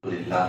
لله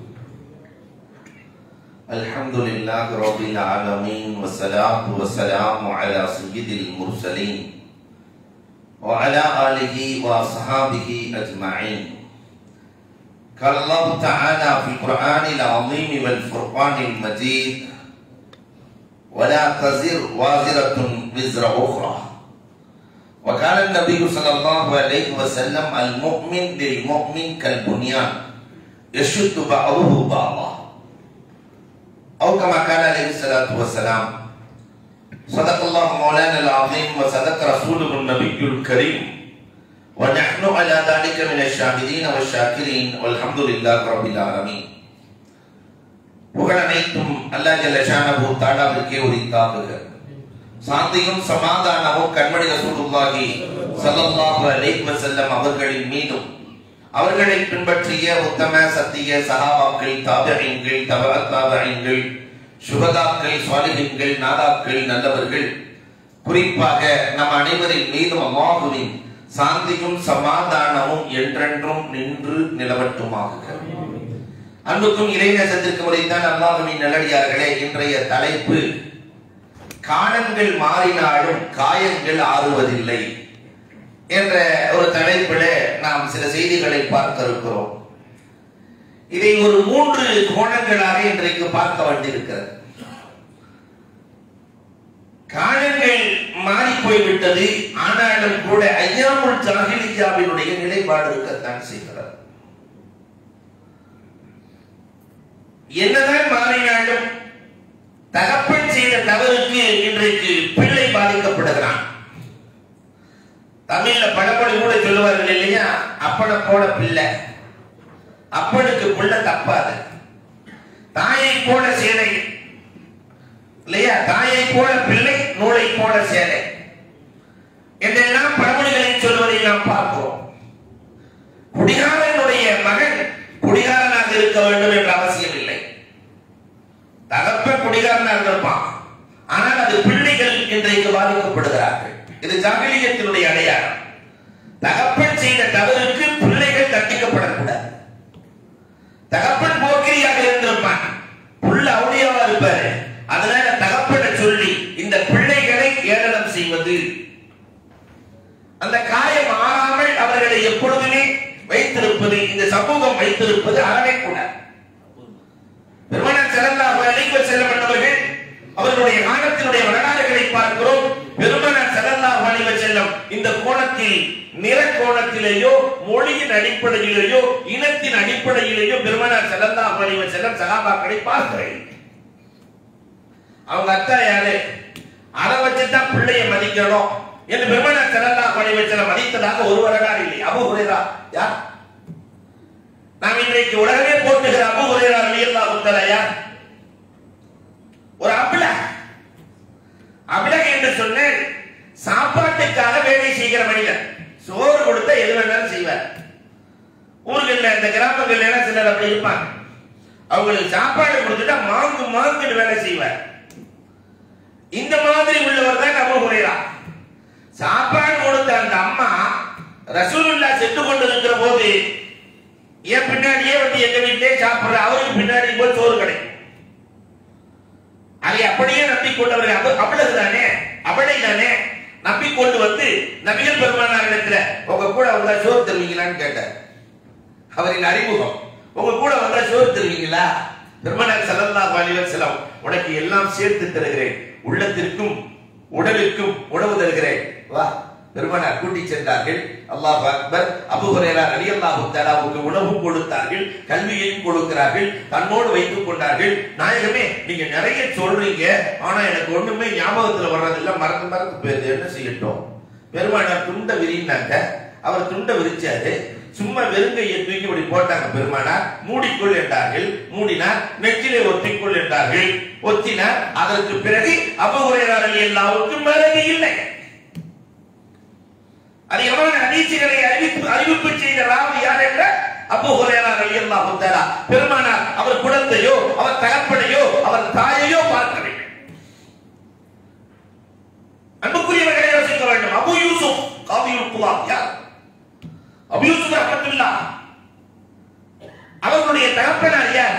الحمد لله رب العالمين والصلاة والسلام على سيد المرسلين وعلى آله وأصحابه أجمعين قال الله تعالى في القرآن العظيم والفرقان المجيد ولا تزر وازرة وزر أخرى وقال النبي صلى الله عليه وسلم المؤمن للمؤمن كالبنيان يشد بعضه بعضا أو كما قال عليه الصلاة والسلام صدق الله مولانا العظيم وصدق رسوله النبي الكريم ونحن على ذلك من الشاهدين والشاكرين والحمد لله رب العالمين புகழ் அனைத்தும் அல்லாஹ் ஜல்ல ஷானஹு தஆலாவிற்கே உரித்தாகுக சாந்தியும் சமாதானமும் கண்மணி ரசூலுல்லாஹி ஸல்லல்லாஹு அலைஹி வஸல்லம் அவர்களின் மீதும் அவர்களை பின்பற்றிய உத்தம சத்திய சஹாபாக்கள் தாபியங்கள் தபர தாபியங்கள் சுகதாக்கள் சாலிஹின்கள் நாதாக்கள் நல்லவர்கள் குறிப்பாக நம் அனைவரின் மீதும் அல்லாஹுவின் சாந்தியும் சமாதானமும் என்றென்றும் நின்று நிலவட்டுமாக அன்புக்கும் இறைநேசத்திற்கு முறைத்தான் அல்லாஹுவின் நல்லடியார்களே இன்றைய தலைப்பு காலங்கள் மாறினாலும் காயங்கள் ஆறுவதில்லை என்ற ஒரு தலைப்பில் நாம் சில செய்திகளை பார்க்க இருக்கிறோம் இதை ஒரு மூன்று கோணங்களாக இன்றைக்கு பார்க்க வேண்டியிருக்கிறது காலங்கள் மாறி போய்விட்டது ஆனாலும் கூட ஐயாமுல் ஜாகிலியாவினுடைய நிலைப்பாடு இருக்கத்தான் செய்கிறது என்னதான் மாறினாலும் தகப்பன் செய்த தவறுக்கு இன்றைக்கு பிள்ளை பாதிக்கப்படுகிறான் தமிழ்ல பழமொழி கூட சொல்லுவார்கள் இல்லையா அப்பனை போல பிள்ளை அப்பனுக்கு பிள்ளை தப்பாது தாயை போல சேலை இல்லையா தாயை போல பிள்ளை நூலை போல சேலை என்றெல்லாம் பழமொழிகளை சொல்வதை நாம் பார்க்கிறோம் குடிகாரனுடைய மகன் குடிகாரனாக இருக்க வேண்டும் என்ற அவசியம் இல்லை தகப்ப குடிகாரனாக இருப்பான் ஆனால் அது பிள்ளைகள் இன்றைக்கு பாதிக்கப்படுகிறார்கள் இது ஜாகிலியத்தினுடைய அடையாளம் தகப்பன் செய்த தவறுக்கு பிள்ளைகள் தண்டிக்கப்படக்கூடாது தகப்பன் போக்கிரியாக இருந்திருப்பான் புள்ள அவுடியாவா இருப்பாரு அதனால தகப்பனை சொல்லி இந்த பிள்ளைகளை ஏளனம் செய்வது அந்த காயம் ஆறாமல் அவர்களை எப்பொழுதுமே வைத்திருப்பது இந்த சமூகம் வைத்திருப்பது அறவே கூட பெருமனார் செல்லல்லாஹு அலைஹி வஸல்லம் என்பவர்கள் அவர்களுடைய காலத்தினுடைய வரலாறுகளை பார்க்கிறோம் பெருமனார் செல்லல்லாஹு அலைஹி வஸல்லம் இந்த கோணத்தில் நிற கோணத்திலேயோ மொழியின் அடிப்படையிலேயோ இனத்தின் அடிப்படையிலேயோ பெருமனார் செல்லல்லாஹு அலைஹி வஸல்லம் சகாபாக்களை பார்க்கிறேன் அவங்க அத்தா யாரு அதை வச்சுதான் பிள்ளைய மதிக்கணும் என்று பெருமனார் செல்லல்லாஹு அலைஹி வஸல்லம் மதித்ததாக ஒரு வரலாறு இல்லை அபு ஹுரைரா யார் நாம் இன்றைக்கு உலகமே போட்டுகிற அபு ஹுரைரா ரலியல்லாஹு தஆலா யார் ஒரு அபில அபிலக என்று சொன்னேன் சாப்பாட்டுக்காக வேலை செய்கிற மனிதன் சோறு கொடுத்தா எது வேணாலும் செய்வார் ஊர்கள்ல இந்த கிராமங்கள்ல எல்லாம் சிலர் அப்படி இருப்பாங்க அவங்களுக்கு சாப்பாடு கொடுத்துட்டா மாங்கு மாங்குன்னு வேலை செய்வார் இந்த மாதிரி உள்ளவர் தான் நம்ம முறையா சாப்பாடு கொடுத்த அந்த அம்மா ரசூலுல்லா சென்று கொண்டு இருக்கிற போது என் பின்னாடியே வந்து எங்க வீட்டிலே சாப்பிடுற அவருக்கு பின்னாடி போய் சோறு கிடைக்கும் அதை அப்படியே நம்பிக்கொண்டவர்கள் அவ அவ்வளவு தானே அவளை தானே நம்பிக்கொண்டு வந்து நபிகள் பெருமானாரிடத்துல உங்க கூட வந்தா சோறு தருவீங்களான்னு கேட்டார் அவரின் அறிமுகம் உங்க கூட வந்தா சோறு தருவீங்களா பெருமானார் ஸல்லல்லாஹு அலைஹி வஸல்லம் உனக்கு எல்லாம் சேர்த்து தருகிறேன் உள்ளத்திற்கும் உடலுக்கும் உணவு தருகிறேன் வா பெருமானார் கூட்டி சென்றார்கள் அல்லாஹ் அக்பர் அபு ஹுரைரா ரலியல்லாஹு தஆலாவுக்கு உணவும் கொடுத்தார்கள் கல்வியையும் கொடுக்கிறார்கள் தன்னோடு வைத்துக் கொண்டார்கள் நாயகமே நீங்க நிறைய சொல்றீங்க ஆனா எனக்கு ஒண்ணுமே ஞாபகத்துல வர்றதில்ல மறந்து மறந்து போயிருது என்ன செய்யட்டும் பெருமானார் துண்ட விரினாங்க அவர் துண்ட விரிச்சாரு சும்மா வெறுங்கையை தூக்கி இப்படி போட்டாங்க பெருமானார் மூடிக்கொள் என்றார்கள் மூடினார் நெற்றிலே ஒத்திக்கொள் என்றார்கள் ஒத்தினார் அதற்கு பிறகு அபு ஹுரைரா ரலியல்லாஹுவுக்கு மறதி இல்லை அதிகமான ஹதீசுகளை அறிவிப்பு அறிவிப்பு செய்த ராவி யார் என்ற அபு ஹுரைரா ரலியல்லாஹு தஆலா பெருமானார் அவர் குழந்தையோ அவர் தகப்பனையோ அவர் தாயையோ பார்க்கவில்லை அன்புக்குரியவர்களை யோசிக்க வேண்டும் அபு யூசுப் காவியுல் குலாம் யார் அபு யூசுப் ரஹ்மத்துல்லாஹ் அவர்களுடைய தகப்பனார் யார்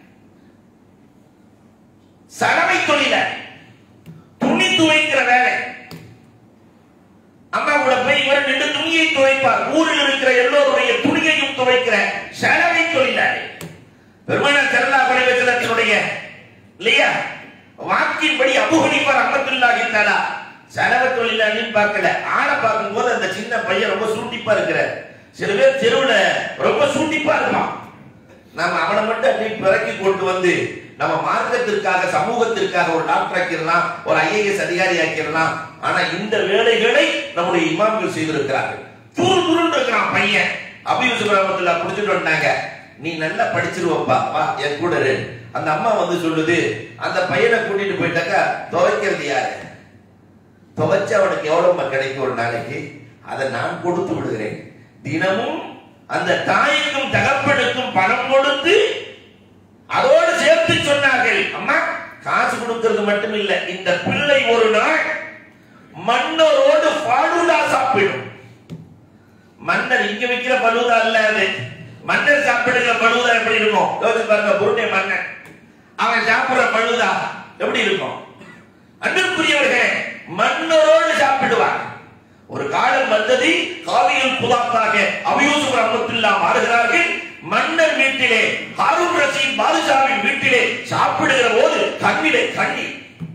சலவை தொழிலாளி துணி துவைக்கிற வேலை அம்மா கூட போய் இவர் நின்று துணியை துவைப்பார் ஊரில் இருக்கிற எல்லோருடைய துணியையும் துவைக்கிற சலவை தொழிலாளி பெருமானார் செல்லா படைவச்சலத்தினுடைய இல்லையா வாக்கின்படி அபுகணிப்பார் அம்மத்துல்லாஹி தஆலா சலவை தொழிலாளின்னு பார்க்கல ஆளை பார்க்கும்போது அந்த சின்ன பையன் ரொம்ப சூட்டிப்பா இருக்கிறார் சில பேர் தெருவுல ரொம்ப சூட்டிப்பா இருப்பான் நாம அவனை மட்டும் அப்படியே பிறக்கி கொண்டு வந்து நம்ம மார்க்கத்திற்காக சமூகத்திற்காக ஒரு டாக்டர் ஆக்கிடலாம் ஒரு ஐஏஎஸ் அதிகாரி ஆக்கிடலாம் ஆனா இந்த வேலைகளை நம்முடைய இமாம்கள் செய்திருக்கிறார்கள் துரு துருன்னு இருக்கிறான் பையன் அபியூ சுப்ரமத்துல புடிச்சிட்டு வந்தாங்க நீ நல்லா படிச்சிருவப்பா வா என் கூட இரு அந்த அம்மா வந்து சொல்லுது அந்த பையனை கூட்டிட்டு போயிட்டாக்கா துவைக்கிறது யாரு துவைச்சு அவனுக்கு எவ்வளவு கிடைக்கும் ஒரு நாளைக்கு அதை நான் கொடுத்து விடுகிறேன் தினமும் அந்த தாய்க்கும் தகப்பனுக்கும் பணம் கொடுத்து அதோடு சேர்த்து சொன்னார்கள் அம்மா காசு கொடுக்கிறது மட்டும் இல்ல இந்த பிள்ளை ஒரு நாள் மன்னரோடு ஃபாலூதா சாப்பிடும் மன்னர் இங்க வைக்கிற பலூதா அல்ல அது மன்னர் சாப்பிடுகிற பலூதா எப்படி இருக்கும் யோசிச்சு பாருங்க புருணை மன்னன் அவன் சாப்பிடுற பழுதா எப்படி இருக்கும் அன்பிற்குரியவர்களே மன்னரோடு சாப்பிடுவார் ஒரு காலம் வந்தது காவியில் புதாத்தாக அபியூசுப் ரஹமத்துல்லா மாறுகிறார்கள் மன்னர் வீட்டிலே ஹாரூன் ரஷீத் பாதுஷாவின் வீட்டிலே சாப்பிடுகிற போது கண்ணிலே கண்ணீர்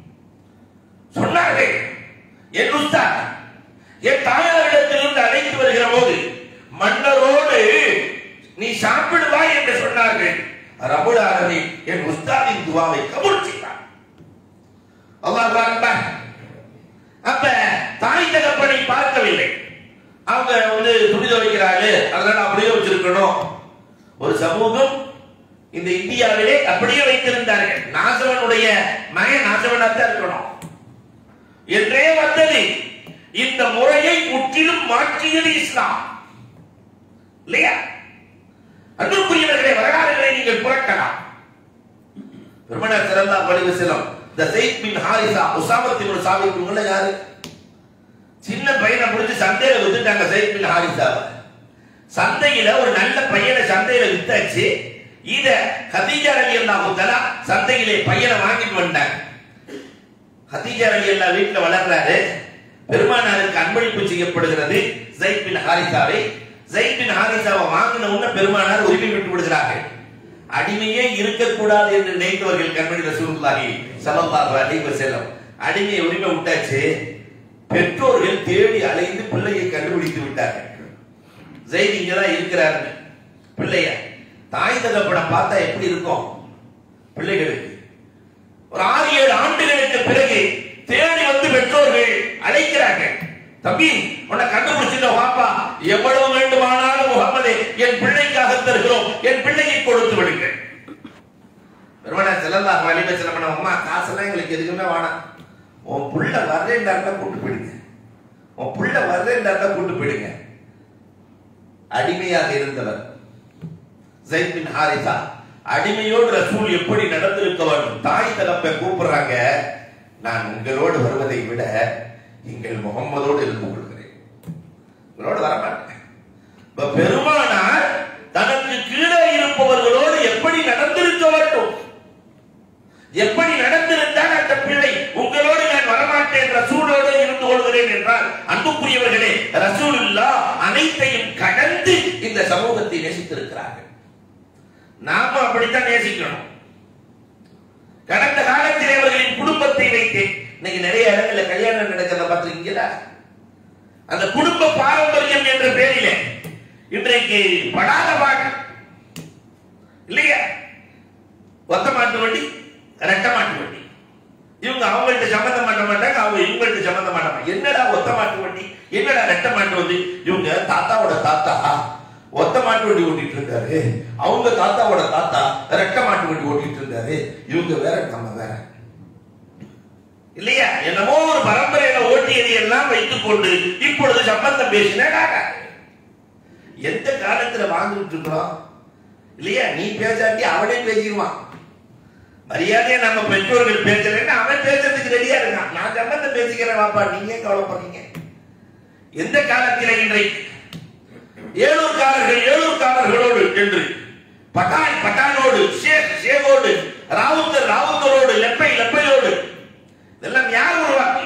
சொன்னார்கள் என் உஸ்தாத் என் தாயாரிடத்திலிருந்து அழைத்து வருகிற போது மன்னரோடு நீ சாப்பிடுவாய் என்று சொன்னார்கள் ரபுல் ஆலமீன் என் உஸ்தாதின் துவாவை கபூல் செய்தார் அல்லாஹ் அக்பர் அப்ப தாய் தகப்பனை பார்க்கவில்லை அவங்க வந்து துணி துவைக்கிறாரு அதனால அப்படியே வச்சிருக்கணும் ஒரு சமூகம் இந்த இந்தியாவிலே அப்படியே வைத்திருந்தார்கள் நாசவனுடைய மகன் நாசவனாத்தான் இருக்கணும் என்றே வந்தது இந்த முறையை முற்றிலும் மாற்றியது இஸ்லாம் இல்லையா அன்புக்குரியவர்களே வரலாறுகளை நீங்கள் புரட்டலாம் பெருமனார் சிறந்தா பழிவு செல்லும் இந்த ஜெயித் பின் ஹாரிசா உசாமத் இப்னு சாபித் இவங்க யாரு சின்ன பையனை பிடிச்சி சந்தையில வித்துட்டாங்க ஜெயித் பின் ஹாரிசாவை சந்தையில ஒரு நல்ல பையனை சந்தையில வித்தாச்சு இத ஹதீஜா ரலி அல்லாஹு தஆலா சந்தையிலே பையனை வாங்கிட்டு வந்தாங்க ஹதீஜா ரலி அல்லா வீட்டுல வளர்றாரு பெருமானாருக்கு அன்பளிப்பு செய்யப்படுகிறது ஜெயித் பின் ஹாரிசாவை ஜெயித் பின் ஹாரிசாவை வாங்கின உடனே பெருமானார் உரிமை விட்டு விடுகிறார்கள் அடிமையே இருக்கக்கூடாது என்று நினைத்தவர்கள் கண்மணி ரசூலுல்லாஹி ஸல்லல்லாஹு அலைஹி வஸல்லம் அடிமையை உரிமை விட்டாச்சு பெற்றோர்கள் தேடி அலைந்து பிள்ளையை கண்டுபிடித்து விட்டார்கள் ஜெயித் இங்கதான் இருக்கிறாரு பிள்ளைய தாய் தகப்படம் பார்த்தா எப்படி இருக்கும் பிள்ளைகளுக்கு ஒரு ஆறு ஏழு ஆண்டுகளுக்கு பிறகு தேடி வந்து பெற்றோர்கள் அழைக்கிறார்கள் தம்பி உன்னை கண்டுபிடிச்சிட்ட வாப்பா எவ்வளவு வேண்டுமானாலும் முகமதே என் பிள்ளைக்காக தருகிறோம் என் பிள்ளையை கொடுத்து விடுங்கள் பெருமனா செல்லல்லா வலிமை செல்லமன அம்மா காசெல்லாம் எங்களுக்கு எதுக்குமே வேணாம் உன் புள்ள வர்றேன்டாருந்தா கூட்டு போயிடுங்க உன் புள்ள வர்றேன்டாருந்தா கூட்டு போயிடுங்க அடிமையாக இருந்தவர் ஜெயித் பின் ஹாரிசா அடிமையோடு ரசூல் எப்படி நடந்திருக்க வேண்டும் தாய் தகப்பை கூப்பிடுறாங்க நான் உங்களோடு வருவதை விட எங்கள் முகம்மதோடு இருந்து கொள்கிறேன் உங்களோடு வரமாட்டேன் இப்ப பெருமானார் தனக்கு கீழே இருப்பவர்களோடு எப்படி நடந்திருக்க வேண்டும் எப்படி நடந்திருந்தால் அந்த பிள்ளை உங்களோடு நான் வரமாட்டேன் ரசூலோடு இருந்து கொள்கிறேன் என்றால் அன்புக்குரியவர்களே ரசூலுல்லா அனைத்தையும் கடந்து இந்த சமூகத்தை நேசித்திருக்கிறார்கள் நாம அப்படித்தான் நேசிக்கணும் கடந்த காலத்தில் அவர்களின் குடும்பத்தை வைத்து இன்னைக்கு நிறைய இடங்கள்ல கல்யாணம் நடக்கிறத பார்த்திருக்கீங்களா அந்த குடும்ப பாரம்பரியம் என்ற பேரில இன்றைக்கு படாத பாடு இல்லையா ஒத்த மாட்டு வண்டி ரெட்ட மாட்டு வண்டி இவங்க அவங்கள்ட்ட சம்மந்தம் பண்ண மாட்டாங்க அவங்க இவங்கள்ட்ட சம்மந்தம் பண்ண மாட்டாங்க என்னடா ஒத்த மாட்டு வண்டி என்னடா ரெட்ட மாட்டு வண்டி இவங்க தாத்தாவோட தாத்தா ஒத்த மாட்டு வண்டி ஓட்டிட்டு இருக்காரு அவங்க தாத்தாவோட தாத்தா ரெட்ட மாட்டு வண்டி ஓட்டிட்டு இருந்தாரு இவங்க வேற நம்ம வேற இல்லையா என்னமோ ஒரு பரம்பரையில ஓட்டியதை எல்லாம் வைத்துக் கொண்டு இப்பொழுது சம்பந்தம் பேசினா எந்த காலத்துல வாழ்ந்துட்டு இருக்கிறோம் இல்லையா நீ பேசாட்டி அவனே பேசிடுவான் மரியாதையா நம்ம பெற்றோர்கள் பேசலன்னா அவன் பேசுறதுக்கு ரெடியா இருக்கான் நான் சம்பந்தம் பேசிக்கிறேன் வாப்பா நீங்க ஏன் கவலைப்படுறீங்க எந்த காலத்தில இன்றைக்கு ஏழூர்காரர்கள் ஏழூர்காரர்களோடு என்று பட்டான் பட்டான் நெப்பையோடு இதெல்லாம் யார் உருவாக்கி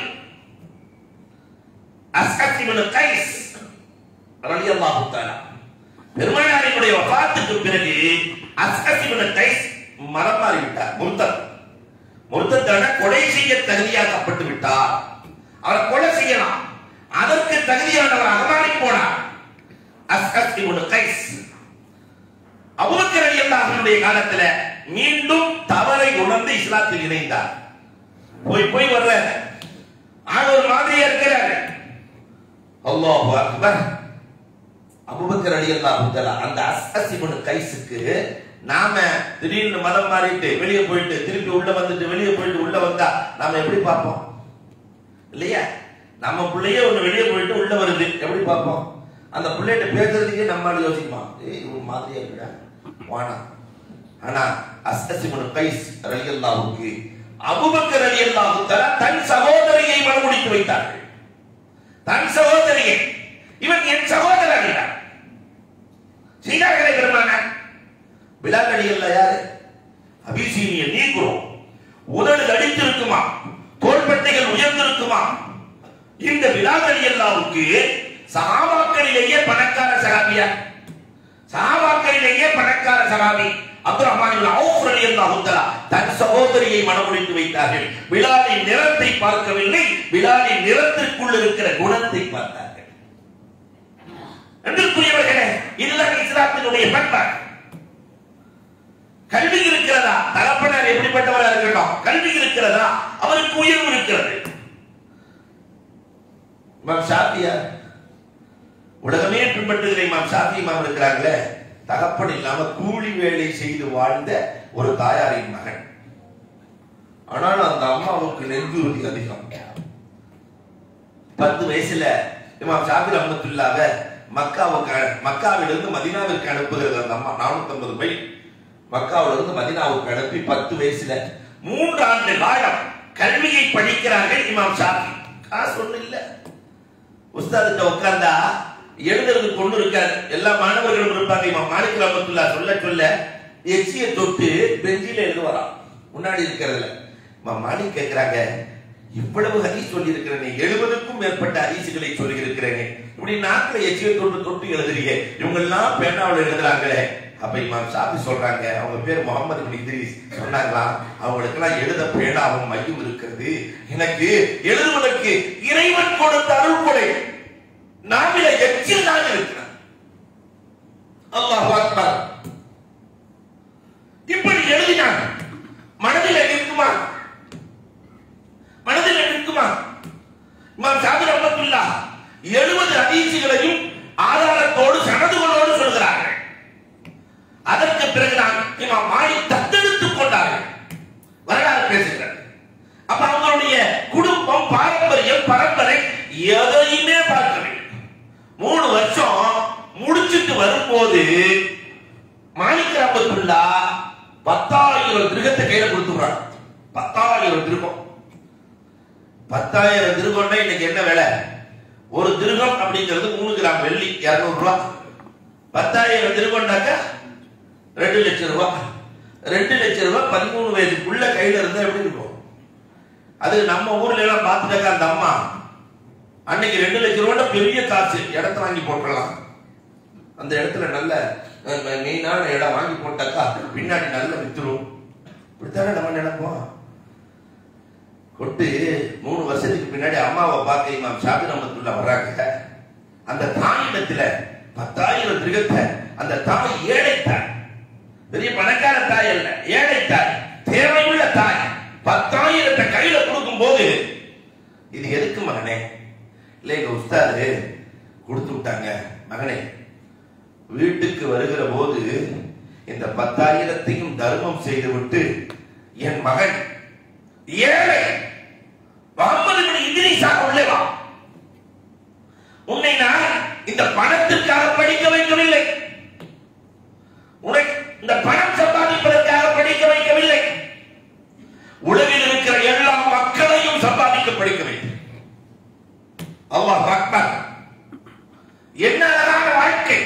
அஸ்கத் இப்னு கைஸ் ரலியல்லாஹு தஆலா பெருமானாரினுடைய வஃபாத்துக்கு பிறகு அஸ்கத் இப்னு கைஸ் மரம் மாறி விட்டார் முர்த்தத் முர்த்தத்தான கொலை செய்ய தகுதியாக்கப்பட்டு விட்டார் அவரை கொலை செய்யலாம் அதற்கு தகுதியானவர் அகமாறி போனார் அஸ்கத் இப்னு கைஸ் அபூபக்கர் ரலியல்லாஹுடைய காலத்துல மீண்டும் தவறை உணர்ந்து இஸ்லாத்தில் இணைந்தார் போய் போய் வர்ற ஆள் ஒரு மாதிரியா இருக்கிறாரு அல்லாஹு அக்பர் அபூபக்கர் ரலியல்லாஹு தஆலா அந்த அஸ்கத் இப்னு கைஸுக்கு நாம திடீர்னு மதம் மாறிட்டு வெளியே போயிட்டு திருப்பி உள்ள வந்துட்டு வெளியே போயிட்டு உள்ள வந்தா நாம எப்படி பார்ப்போம் இல்லையா நம்ம பிள்ளையே ஒண்ணு வெளியே போயிட்டு உள்ள வருது எப்படி பார்ப்போம் அந்த பிள்ளைகிட்ட பேசுறதுக்கே நம்மால யோசிக்குமா ஏய் இவன் மாதிரியா இருக்கா வானா ஆனா அஸ்தசிமுன் கைஸ் ரலியல்லாஹுக்கு அபூபக்கர் ரலியல்லாஹு தஆலா தன் சகோதரியை மணமுடித்து வைத்தார்கள் தன் சகோதரியை இவன் என் சகோதரர் இல்ல செய்தார்களே பெருமானார் பிலால் அடிகள்ல யாரு அபிசீனிய நீக்குறோம் உதடு அடித்திருக்குமா தோள்பட்டைகள் உயர்ந்திருக்குமா இந்த பிலால் அலி அல்லாவுக்கு சஹாபாக்களிலேயே பணக்கார சகாபியா சஹாபாக்களிலேயே பணக்கார சகாபி அப்துல் ரஹ்மான் அவுஃப் ரலியல்லாஹு தஆலா தன் சகோதரியை மணமுடித்து வைத்தார்கள் பிலாலின் நிறத்தை பார்க்கவில்லை பிலாலின் நிறத்திற்குள் இருக்கிற குணத்தை பார்த்தார்கள் அன்பிற்குரியவர்களே இதுதான் இஸ்லாத்தினுடைய பண்பாடு கல்வி இருக்கிறதா தகப்பனார் எப்படிப்பட்டவரா இருக்கட்டும் கல்வி இருக்கிறதா அவருக்கு உயர்வு இருக்கிறது இமாம் ஷாஃபியா உலகமே பின்பற்றுகிற இமாம் ஷாஃபி இமாம் இருக்கிறாங்களே தகப்பன் இல்லாம கூலி வேலை செய்து வாழ்ந்த ஒரு தாயாரின் மகன் ஆனால் அந்த அம்மாவுக்கு நெஞ்சுறுதி அதிகம் பத்து வயசுல இமாம் ஷாஃபி ரஹமத்துல்லாவ மக்காவுக்கு மக்காவிலிருந்து மதினாவிற்கு அனுப்புகிறது அந்த அம்மா நானூத்தி ஐம்பது மைல் மக்காவிலிருந்து மதினாவுக்கு அனுப்பி பத்து வயசுல மூன்று ஆண்டு காலம் கல்வியை படிக்கிறார்கள் இமாம் ஷாஃபி காசு ஒண்ணு இல்ல உஸ்தாதுட்ட உட்கார்ந்தா எழுதுறது கொண்டு இருக்காரு எல்லா மாணவர்களும் இருப்பாங்க இமாம் மாலிக் ரஹமத்துல்லா சொல்ல சொல்ல எச்சியை தொட்டு பெஞ்சில எழுதுவாராம் முன்னாடி இருக்கிறதுல இமாம் மாலிக் கேட்கிறாங்க இவ்வளவு ஹதீஸ் சொல்லி இருக்கிறேனே எழுபதுக்கும் மேற்பட்ட ஹதீசுகளை சொல்லி இருக்கிறேனே இப்படி நாக்குல எச்சியை தொட்டு தொட்டு எழுதுறீங்க இவங்க எல்லாம் பேனாவில் எழுதுறாங்களே அப்ப இமாம் ஷாஃபி சொல்றாங்க அவங்க பேர் முகமது இப்னு இத்ரீஸ் சொன்னாங்களாம் அவங்களுக்கு எல்லாம் எழுத பேனாவும் மையம் இருக்கிறது எனக்கு எழுதுவதற்கு இறைவன் கொடுத்த அருள்கொடை நாமில எச்சில் தான் இருக்கிறேன் அல்லாஹ் அக்பர் இப்படி எழுதினாங்க மனதில் நிற்குமா மனதில் நிற்குமா இமாம் ஷாஃபி ரஹ்மத்துல்லா எழுபது ஹதீசுகளையும் ஆதாரத்தோடு சனதுகளோடு சொல்கிறார்கள் அதற்கு பிறகுதான் இமாம் மாலிக் தத்தெடுத்துக் கொண்டார்கள் வரலாறு பேசுகிறார் அப்ப அவங்களுடைய குடும்பம் பாரம்பரியம் பரம்பரை எதையுமே பார்க்கவில்லை மூணு வருஷம் முடிச்சிட்டு வரும்போது மாணிக்க ரப்பத்துல்லா பத்தாயிரம் திருகத்தை கையில கொடுத்துறாங்க பத்தாயிரம் திருகம் பத்தாயிரம் திருகம்னா இன்னைக்கு என்ன விலை ஒரு திருகம் அப்படிங்கிறது மூணு கிராம் வெள்ளி இருநூறு ரூபாய் பத்தாயிரம் திருகம்னாக்கா ரெண்டு லட்சம் ரூபாய் ரெண்டு லட்சம் ரூபாய் பதிமூணு வயதுக்குள்ள கையில இருந்தா எப்படி இருக்கும் அது நம்ம ஊர்ல எல்லாம் பார்த்துட்டாக்கா அந்த அம்மா அன்னைக்கு ரெண்டு லட்சம் ரூபாய் பெரிய காசு இடத்த வாங்கி போட்டுடலாம் அந்த இடத்துல நல்ல அஹ், மெயினான இடம் வாங்கி போட்டாக்கா பின்னாடி நல்ல வித்துரும் இப்படித்தானே நம்ம நினைப்போம் கொட்டு மூணு வருஷத்துக்கு பின்னாடி அம்மாவை பார்க்க இமாம் ஷாபி ரஹமத்துல்லா வர்றாங்க அந்த தாயிடத்துல பத்தாயிரம் திருகத்தை அந்த தாய் ஏழை தாய் பெரிய பணக்கார தாய் அல்ல ஏழை தாய் தேவையுள்ள தாய் பத்தாயிரத்தை கையில கொடுக்கும் போது இது எதுக்கு மகனே இல்ல எங்க உஸ்தாது கொடுத்து விட்டாங்க மகனே வீட்டுக்கு வருகிற போது இந்த பத்தாயிரத்தையும் தர்மம் செய்துவிட்டு என் மகன் ஏழை முகமது இப்னு இத்ரீஸாக உள்ளே வா உன்னை நான் இந்த பணத்திற்காக படிக்க வைக்கவில்லை உனக்கு இந்த பணம் சம்பாதிப்பதற்காக படிக்க வைக்கவில்லை உலகில் இருக்கிற எல்லா மக்களையும் சம்பாதிக்க படிக்க வைத்தேன் அல்லாஹ் அக்பர் என்ன அழகான வாழ்க்கை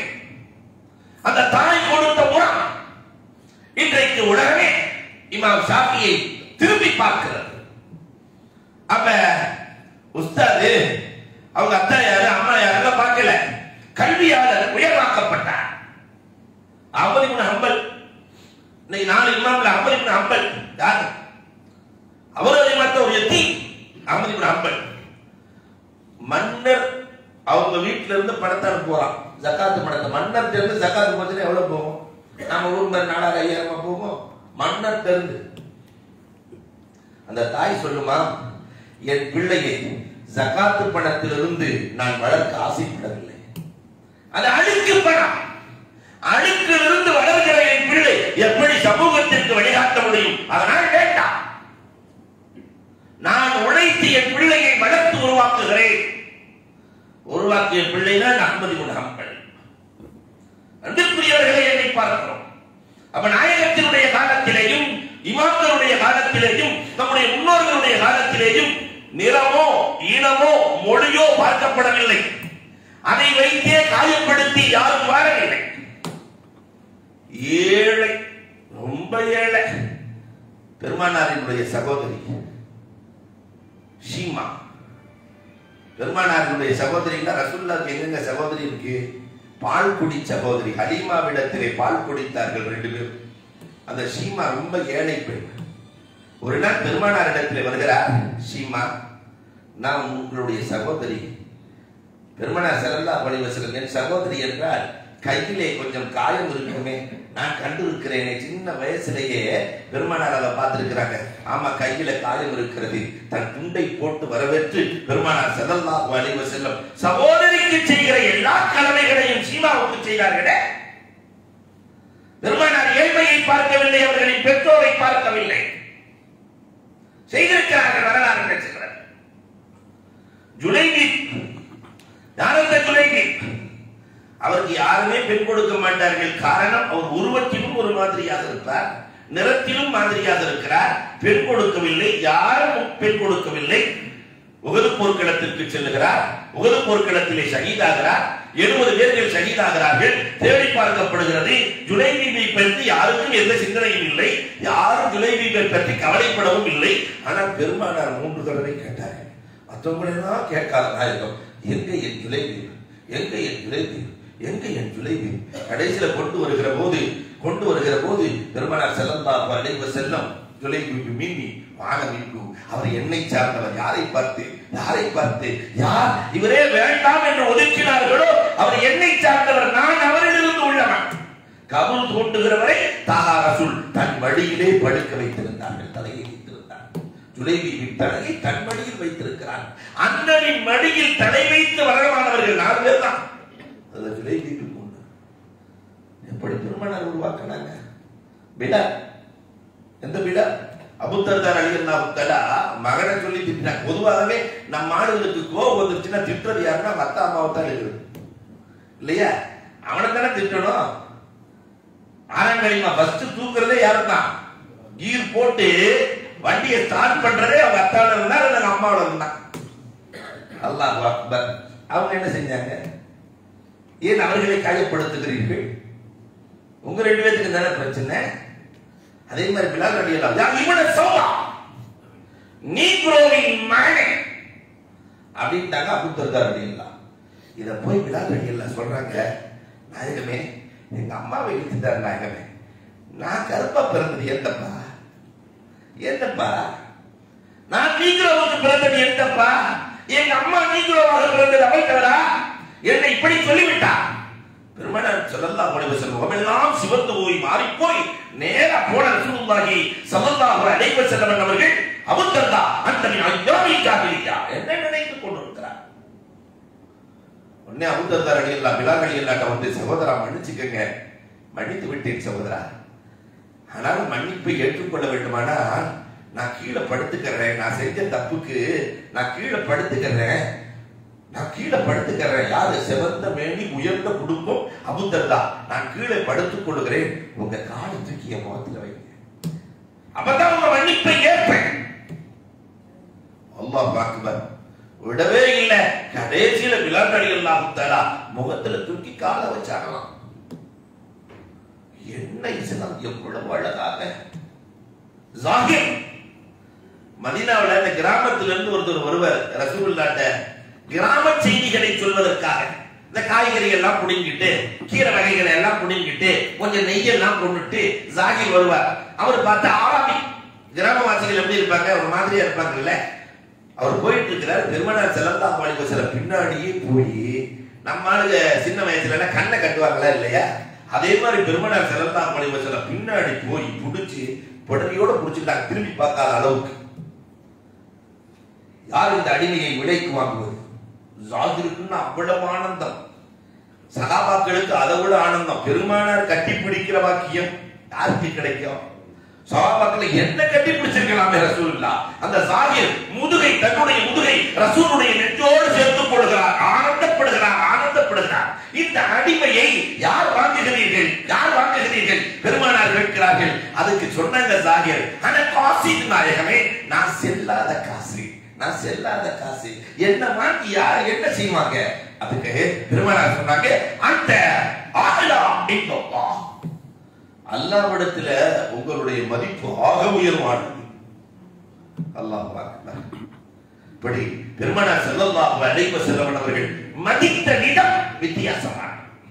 அந்த தாய் கொடுத்த உரம் இன்றைக்கு உலகமே இமாம் ஷாஃபியை திரும்பி பார்க்கிறது அப்ப உஸ்தாது அவங்க அத்தா யாரு அம்மா யாருன்னு பார்க்கல கல்வியாளர் உயர்வாக்கப்பட்டார் அமர் இப்னு ஹம்பல் இன்னைக்கு நாலு இமாம்ல அமர் இப்னு ஹம்பல் யாரு அவரது மத்த ஒரு எத்தி அமர் இப்னு ஹம்பல் மன்னர் அவங்க வீட்டுல இருந்து பணத்தை போறான் ஜக்காத்து பணத்தை மன்னர் இருந்து ஜக்காத்து போச்சுன்னா எவ்வளவு போகும் நம்ம ஊர் மாதிரி நாலாயிரம் ஐயாயிரமா போகும் மன்னர் இருந்து அந்த தாய் சொல்லுமா என் பிள்ளையை ஜகாத்து பணத்திலிருந்து நான் வளர்க்க ஆசைப்படவில்லை அது அழுக்கு பணம் அழுக்கிலிருந்து வளர்கிற என் பிள்ளை எப்படி சமூகத்திற்கு வழிகாட்ட முடியும் அதனால் வேண்டாம் நான் உழைத்து என் பிள்ளையை வளர்த்து உருவாக்குகிறேன் உருவாக்கிய பிள்ளை தான் அகமதி முனகம்பல் அன்பிற்குரியவர்களை என்னை பார்க்கிறோம் அப்ப நாயகத்தினுடைய காலத்திலேயும் இமாம்களுடைய காலத்திலேயும் நம்முடைய முன்னோர்களுடைய காலத்திலேயும் நிறமோ இனமோ மொழியோ பார்க்கப்படவில்லை அதை வைத்தே காயப்படுத்தி யாரும் வாழவில்லை ஏழை ரொம்ப ஏழை பெருமானாரினுடைய சகோதரி ஷீமா பெருமானாரினுடைய சகோதரின்னா ரசுல்லாக்கு எங்கெங்க சகோதரி இருக்கு பால்குடி சகோதரி ஹலீமாவிடத்திலே பால் குடித்தார்கள் ரெண்டு பேரும் அந்த ஷீமா ரொம்ப ஏழை பெண் ஒரு நாள் பெருமானாரிடத்திலே வருகிறார் ஷீமா நான் உங்களுடைய சகோதரி பெருமானார் செல்லல்லா வழிவசலம் என் சகோதரி என்றால் கையிலே கொஞ்சம் காயம் இருக்குமே நான் கண்டு இருக்கிறேனே சின்ன வயசுலேயே பெருமானார் அதை பார்த்திருக்கிறாங்க ஆமா கையில காயம் இருக்கிறது தன் துண்டை போட்டு வரவேற்று பெருமானார் செல்லல்லா வழிவ செல்லும் சகோதரிக்கு செய்கிற எல்லா கடமைகளையும் சீமாவுக்கு செய்தார்களே பெருமானார் ஏழ்மையை பார்க்கவில்லை அவர்களின் பெற்றோரை பார்க்கவில்லை செய்திருக்கிறார்கள் வரலாறு பேசுகிறார் ஜுலைபி யார் அந்த ஜுலைபி அவருக்கு யாருமே பெண் கொடுக்க மாட்டார்கள் காரணம் அவர் உருவத்திலும் ஒரு மாதிரியாக இருப்பார் நிறத்திலும் மாதிரியாக இருக்கிறார் பெண் கொடுக்கவில்லை யாரும் பெண் கொடுக்கவில்லை உகது போர்க்களத்திற்கு செல்லுகிறார் உகது போர்க்களத்திலே ஷஹீதாகிறார் எழுபது பேர்கள் ஷஹீதாகிறார்கள் தேடி பார்க்கப்படுகிறது ஜுலைபீபை பற்றி யாருக்கும் எந்த சிந்தனையும் இல்லை யாரும் ஜுலைபீபை பற்றி கவலைப்படவும் இல்லை ஆனால் பெருமானார் மூன்று தடவை கேட்டார்கள் மற்றவங்களெல்லாம் கேட்காத நாயகம் எங்க என் ஜுலைபீப் எங்க என் ஜுலைபீப் எங்க என் ஜுலைபீப் கடைசியில கொண்டு வருகிற போது கொண்டு வருகிற போது பெருமானார் செல்லந்தா அலைவ செல்லம் ஜுலைபீப் மீமி வான மீட்பு அவர் என்னை சார்ந்தவர் யாரை பார்த்து யாரை பார்த்து யார் இவரே வேண்டாம் என்று ஒதுக்கினார்களோ அவர் என்னை சார்ந்தவர் நான் அவரிலிருந்து உள்ளவன் கபூல் தோண்டுகிறவரை தாகா ரசூல் தன் வழியிலே படுக்க வைத்திருந்தார்கள் தலையை வைத்திருந்தார் ஜுலைபியின் தலையை தன் மடியில் வைத்திருக்கிறார் அண்ணனின் மடியில் தலை வைத்து வரமானவர்கள் நாலு பேர் தான் அதுல ஜுலைபிக்கு உண்டு எப்படி திருமணம் உருவாக்கினாங்க விடா எந்த விடா அபுத்தர்தார் அழியல்லாம் தலா மகனை சொல்லி திட்டினாங்க பொதுவாகவே நம்ம ஆளுகளுக்கு கோபம் வந்துருச்சுன்னா திட்டுறது யாருன்னா மத்த அம்மாவை தான் இருக்குது இல்லையா அவனை தானே திட்டணும் ஆனங்கழிமா ஃபர்ஸ்ட் தூக்குறதே யாரும் தான் கீர் போட்டு வண்டியை ஸ்டார்ட் பண்றதே அவங்க அத்தாவோட இருந்தா இல்ல அம்மாவோட இருந்தா அல்லாஹ் அக்பர் அவங்க என்ன செஞ்சாங்க ஏன் அவர்களை காயப்படுத்துகிறீர்கள் உங்க ரெண்டு பேத்துக்கு தானே பிரச்சனை அதே மாதிரி பிலால் அடியலாம் யா இவன சோமா நீக்ரோவின் மகனே அப்படின்ட்டாங்க அபுத்தர்தார் அடியலாம் இத போய் பிலால் அடியலாம் சொல்றாங்க நாயகமே எங்க அம்மாவை இழுத்துட்டார் நாயகமே நான் கருப்பா பிறந்தது எந்தப்பா எந்தப்பா நான் நீக்ரோவுக்கு பிறந்தது எந்தப்பா எங்க அம்மா நீக்ரோவாக பிறந்தது அவள் தவறா என்னை இப்படி சொல்லிவிட்டா பெருமனார் ஸல்லல்லாஹு அலைஹி வஸல்லம் அவெல்லாம் சிவந்து போய் மாறி போய் நேரா போன ரசூலுல்லாஹி ஸல்லல்லாஹு அலைஹி வஸல்லம் அவர்கள் அபுத்தர்தா அந்த அய்யாமி காபிலியா என்ன நினைத்துக் கொண்டிருக்கிறார் உடனே அபுத்தர்தா ரலியல்லாஹு பிலால் ரலியல்லாஹு வந்து சகோதரா மன்னிச்சுக்கங்க மன்னித்து விட்டேன் சகோதரா ஆனால் மன்னிப்பை ஏற்றுக்கொள்ள வேண்டுமானால் நான் கீழே படுத்துக்கிறேன் நான் செஞ்ச தப்புக்கு நான் கீழே படுத்துக்கிறேன் நான் கீழே படுத்துக்கிறேன் யாரு செவந்த மேனி உயர்ந்த குடும்பம் அபுத்தர்தா நான் கீழே படுத்துக் கொள்கிறேன் உங்க காலை தூக்கி என் முகத்துல வைங்க அப்பதான் உங்க மன்னிப்பை ஏற்பேன் அல்லாஹ் அக்பர் விடவே இல்லை கடைசியில விளாண்டடி எல்லாம் தலா முகத்துல தூக்கி காலை வச்சாங்களாம் என்ன இஸ்லாம் எவ்வளவு அழகாக ஜாகிர் மதீனாவுல இந்த கிராமத்துல இருந்து ஒருத்தர் வருவார் ரசூலுல்லாட்ட கிராம செய்திகளை சொல்வதற்காக இந்த காய்கறி எல்லாம் புடுங்கிட்டு கீரை வகைகளை எல்லாம் புடுங்கிட்டு கொஞ்சம் நெய்யெல்லாம் கொண்டுட்டு ஜாகிர் வருவார் அவர் பார்த்து ஆராமி கிராமவாசிகள் எப்படி இருப்பாங்க ஒரு மாதிரியா இருப்பாங்கல்ல அவர் போயிட்டு இருக்கிறார் பெருமனார் செல்லந்தா மாளிகை சில பின்னாடியே போய் நம்ம ஆளுங்க சின்ன வயசுல எல்லாம் கண்ணை கட்டுவாங்களா இல்லையா அதே மாதிரி பெருமனார் செல்லந்தா மாளிகை சில பின்னாடி போய் புடிச்சு புடவையோட புடிச்சுட்டாங்க திரும்பி பார்க்காத அளவுக்கு யார் இந்த அடிமையை விலைக்கு வாங்குவது ஜாகிருக்குன்னு அவ்வளவு ஆனந்தம் சகாபாக்களுக்கு அதை விட ஆனந்தம் பெருமானார் கட்டி பிடிக்கிற வாக்கியம் யாருக்கு கிடைக்கும் சகாபாக்களை என்ன கட்டி பிடிச்சிருக்கலாமே ரசூலுல்லா அந்த ஜாகிர் முதுகை தன்னுடைய முதுகை ரசூலுடைய நெற்றோடு சேர்த்துக் கொள்கிறார் ஆனந்தப்படுகிறார் ஆனந்தப்படுகிறார் இந்த அடிமையை யார் வாங்குகிறீர்கள் யார் வாங்குகிறீர்கள் பெருமானார் கேட்கிறார்கள் அதுக்கு சொன்னாங்க ஜாகிர் ஆனா காசி நாயகமே நான் செல்லாத காசு நான் செல்லாத காசு என்ன வாங்கி யார் என்ன செய்வாங்க அதுக்கு பெருமானார் சொன்னாங்க அந்த ஆகலா இன்னொப்பா அல்லாவிடத்துல உங்களுடைய மதிப்பு ஆக உயர்வானது அல்லாஹ் அக்பர் இப்படி பெருமானார் ஸல்லல்லாஹு அலைஹி வஸல்லம் அவர்கள் மதித்த நிலம் வித்தியாசமான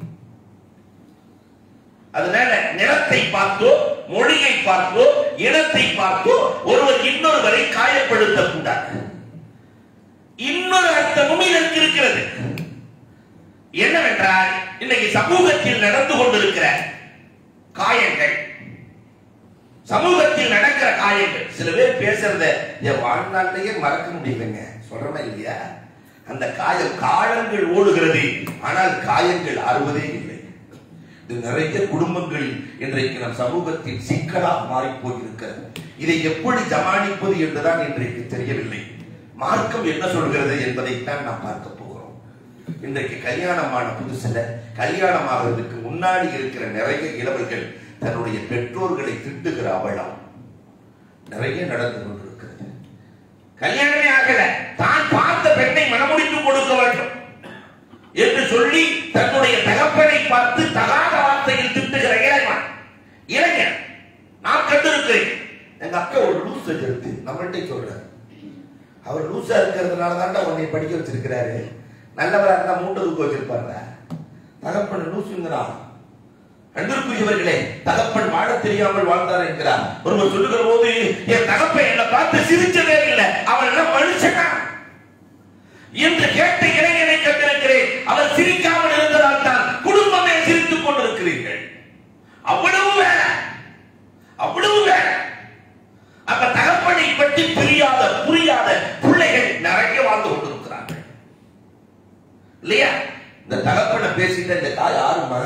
அதனால நிறத்தை பார்த்தோ மொழியை பார்த்தோ இனத்தை பார்த்தோ ஒருவர் இன்னொருவரை காயப்படுத்த கூடாது இன்னொரு அர்த்தமும் இதற்கு இருக்கிறது என்னவென்றால் இன்னைக்கு சமூகத்தில் நடந்து கொண்டிருக்கிற காயங்கள் சமூகத்தில் நடக்கிற காயங்கள் சில பேர் பேசுறத என் வாழ்நாட்டிலேயே மறக்க முடியலைங்க சொல்றமா இல்லையா அந்த காயம் காலங்கள் ஓடுகிறது ஆனால் காயங்கள் ஆறுவதே இல்லை இது நிறைய குடும்பங்களில் இன்றைக்கு நம் சமூகத்தில் சிக்கலாக மாறி போயிருக்கிறது இதை எப்படி ஜமானிப்பது என்றுதான் இன்றைக்கு தெரியவில்லை மார்க்கம் என்ன சொல்கிறது என்பதைத்தான் நாம் பார்க்க போகிறோம் இன்றைக்கு கல்யாணமான புதுசுல கல்யாணம் ஆகிறதுக்கு முன்னாடி இருக்கிற நிறைய இளவர்கள் தன்னுடைய பெற்றோர்களை திட்டுகிற அவலம் நிறைய நடந்து கொண்டிருக்கிறது கல்யாணமே ஆகல தான் பார்த்த பெண்ணை மனமுடித்து கொடுக்க வேண்டும் என்று சொல்லி தன்னுடைய தகப்பனை பார்த்து தகாத வார்த்தையில் திட்டுகிற இளைஞன் இளைஞன் நான் கண்டிருக்கிறேன் எங்க அக்கா ஒரு லூஸ் எடுத்து நம்மள்கிட்ட சொல்றாரு அவர் லூசா இருக்கிறதுனால தான்டா உன்னை படிக்க வச்சிருக்கிறாரு நல்லவரா இருந்தா மூட்டை தூக்க வச்சிருப்பாரு தகப்பன் லூசுங்கிறான் அன்பிற்குரியவர்களே தகப்பன் வாழ தெரியாமல் வாழ்ந்தார் என்கிறார் ஒருவர் சொல்லுகிற போது என் தகப்பன் என்னை பார்த்து சிரிச்சதே இல்லை அவன் என்ன மனுஷனா என்று கேட்ட இளைஞனை கண்டிருக்கிறேன் அவர் சிரிக்காமல் இருந்ததால் தான் குடும்பமே சிரித்துக் கொண்டிருக்கிறீர்கள் அவ்வளவு வேலை அவ்வளவு வேலை அப்ப தகப்பனை பற்றி புரியாத புரியாத பிள்ளைகள் நிறைய வாழ்ந்து கொண்டிருக்கிறார்கள் இல்லையா இந்த தகப்பனை பேசிட்ட இந்த தாய் யாருமா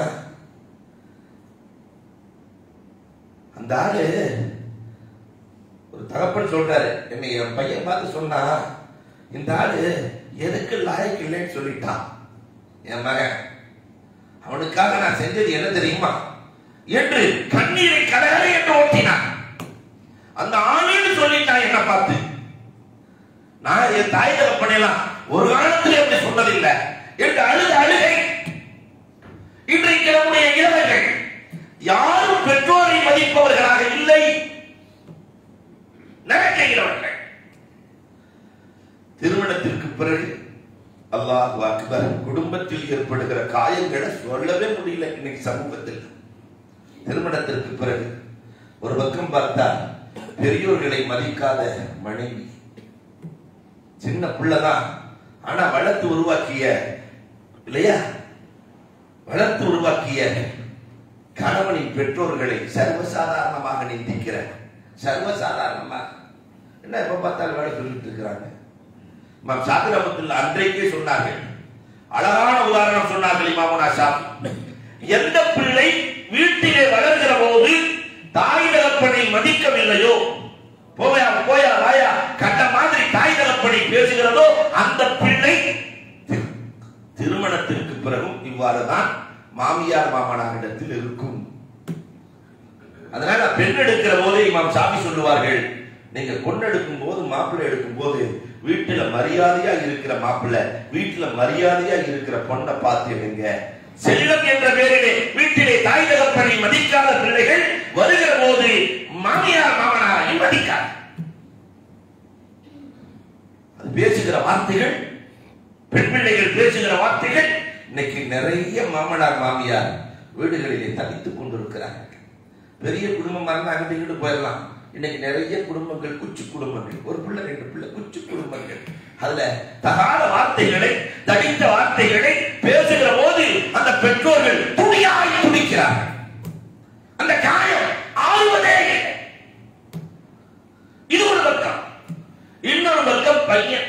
அந்த ஆளு ஒரு தகப்பன் சொல்றாரு என்னை என் பையன் பார்த்து சொன்னா இந்த ஆளு எதுக்கு லாயக்கு இல்லைன்னு சொல்லிட்டான் என் மகன் அவனுக்காக நான் செஞ்சது என்ன தெரியுமா என்று கண்ணீரை கடகரை என்று ஓட்டினான் அந்த ஆளுன்னு சொல்லிட்டான் என்ன பார்த்து நான் என் தாய் தகப்பனெல்லாம் ஒரு காலத்தில் எப்படி சொன்னதில்லை என்று அழுத அழுகை இன்றைக்கு நம்முடைய இளவர்கள் யாரும் பெற்றோரை மதிப்பவர்களாக இல்லை நடக்கிறவர்கள் திருமணத்திற்கு பிறகு அல்லாஹ் அக்பர் குடும்பத்தில் ஏற்படுகிற காயங்களை சொல்லவே முடியல இன்னைக்கு சமூகத்தில் திருமணத்திற்கு பிறகு ஒரு பக்கம் பார்த்தா பெரியோர்களை மதிக்காத மனைவி சின்ன பிள்ளைதான் ஆனா வளர்த்து உருவாக்கிய இல்லையா வளர்த்து உருவாக்கிய கணவனின் பெற்றோர்களை சர்வசாதாரணமாக நிந்திக்கிற சர்வசாதாரணமாக என்ன எப்ப பார்த்தாலும் வேலை சொல்லிட்டு இருக்கிறாங்க இமாம் ஷாஃபி ரஹ்மத்துல்லாஹ் அன்றைக்கே சொன்னார்கள் அழகான உதாரணம் சொன்னார்கள் இமாமுனா ஷாஃபி எந்த பிள்ளை வீட்டிலே வளர்கிற போது தாய் தகப்பனை மதிக்கவில்லையோ போயா போயா வாயா கண்ட மாதிரி தாய் தகப்பனை பேசுகிறதோ அந்த பிள்ளை தி- திருமணத்திற்கு பிறகும் இவ்வாறுதான் மாமியார் மாமனாரிடத்தில் இருக்கும் அதனால பெண் எடுக்கிற போதே இமாம் சாமி சொல்லுவார்கள் நீங்க பொண்ணு எடுக்கும் போது மாப்பிள்ளை எடுக்கும் போது வீட்டுல மரியாதையா இருக்கிற மாப்பிள்ளை வீட்டுல மரியாதையா இருக்கிற பொண்ணை பார்த்துடுங்க செல்லம் என்ற பெயரிலே வீட்டிலே தாய் தகப்பனை மதிக்காத பிள்ளைகள் வருகிற போது மாமியார் மாமனாரை மதிக்கார் பெண் பிள்ளைகள் பேசுகிற வார்த்தைகள் இன்னைக்கு நிறைய மாமனார் மாமியார் வீடுகளிலே தவித்துக் கொண்டிருக்கிறார்கள் பெரிய குடும்பமா இருந்தா அங்கிட்டு இங்கிட்டு போயிடலாம் இன்னைக்கு நிறைய குடும்பங்கள் குச்சி குடும்பங்கள் ஒரு பிள்ளை ரெண்டு பிள்ளை குச்சி குடும்பங்கள் அதுல தகாத வார்த்தைகளை தடித்த வார்த்தைகளை பேசுகிற போது அந்த பெற்றோர்கள் துணியாய் துடிக்கிறார்கள் அந்த காயம் ஆறுவதே இல்லை. இது ஒரு பக்கம் இன்னொரு பக்கம் பையன்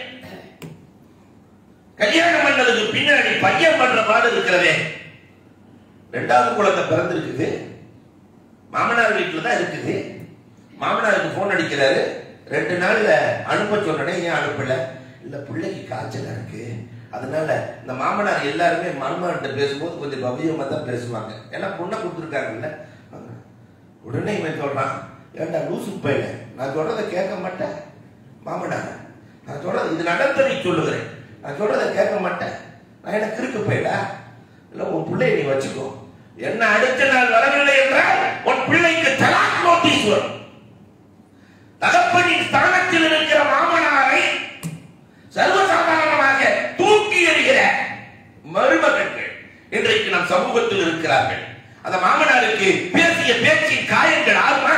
கல்யாணம் பண்ணதுக்கு பின்னாடி பையன் பண்ற பாடு இருக்கிறதே ரெண்டாவது குழந்தை பிறந்திருக்குது மாமனார் வீட்டுல தான் இருக்குது மாமனாருக்கு போன் அடிக்கிறாரு ரெண்டு நாள்ல அனுப்ப சொன்னனே ஏன் அனுப்பல இல்ல பிள்ளைக்கு காய்ச்சல் இருக்கு அதனால இந்த மாமனார் எல்லாருமே மருமகன்கிட்ட பேசும்போது கொஞ்சம் பவ்யமா தான் பேசுவாங்க ஏன்னா பொண்ணை கொடுத்துருக்காங்கல்ல உடனே இவன் சொல்றான் ஏன்டா லூசு பையல நான் சொல்றதை கேட்க மாட்டேன் மாமனார் நான் சொல்றது இது நடந்ததை சொல்லுகிறேன் நான் சொல்றதை கேட்க மாட்டேன் நான் எனக்கு இருக்கு பையலா இல்ல உன் பிள்ளையை நீ வச்சுக்கோ என்ன அடுத்த நாள் வரவில்லை என்றால் உன் பிள்ளைக்கு தலாக் நோட்டீஸ் வரும் தகப்பனின் ஸ்தானத்தில் இருக்கிற மாமனாரை சர்வசாதாரணமாக தூக்கி எறிகிற மருமகன்கள் இன்றைக்கு நம் சமூகத்தில் இருக்கிறார்கள் அந்த மாமனாருக்கு பேசிய பேச்சின் காயங்கள் ஆகுமா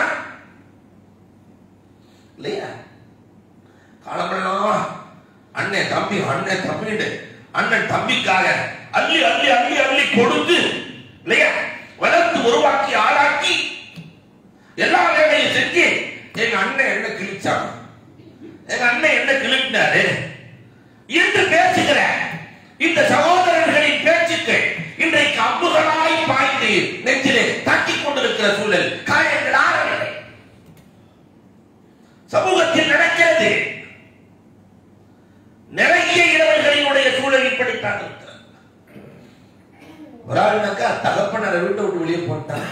இல்லையா காலமெல்லாம் அண்ணன் தம்பி அண்ணன் தம்பின்னு அண்ணன் தம்பிக்காக அள்ளி அள்ளி அள்ளி அள்ளி கொடுத்து இல்லையா வளர்த்து உருவாக்கி ஆளாக்கி எல்லா வேலையும் செஞ்சு எங்க அண்ணன் என்ன கிழிச்சான் எங்க அண்ணன் என்ன கிழிச்சினாரு என்று பேசுகிற இந்த சகோதரர்களின் பேச்சுக்கள் இன்றைக்கு அம்புகளாய் பாய்ந்து நெஞ்சிலே தட்டிக் கொண்டிருக்கிற சூழல் காயங்கள் ஆறவில்லை சமூகத்தில் நடக்கிறது நிறைய இளவர்களினுடைய சூழல் இப்படித்தான் இருக்கிறது ஒரு ஆளுனாக்கா தகப்பனரை வீட்டை விட்டு வெளியே போட்டான்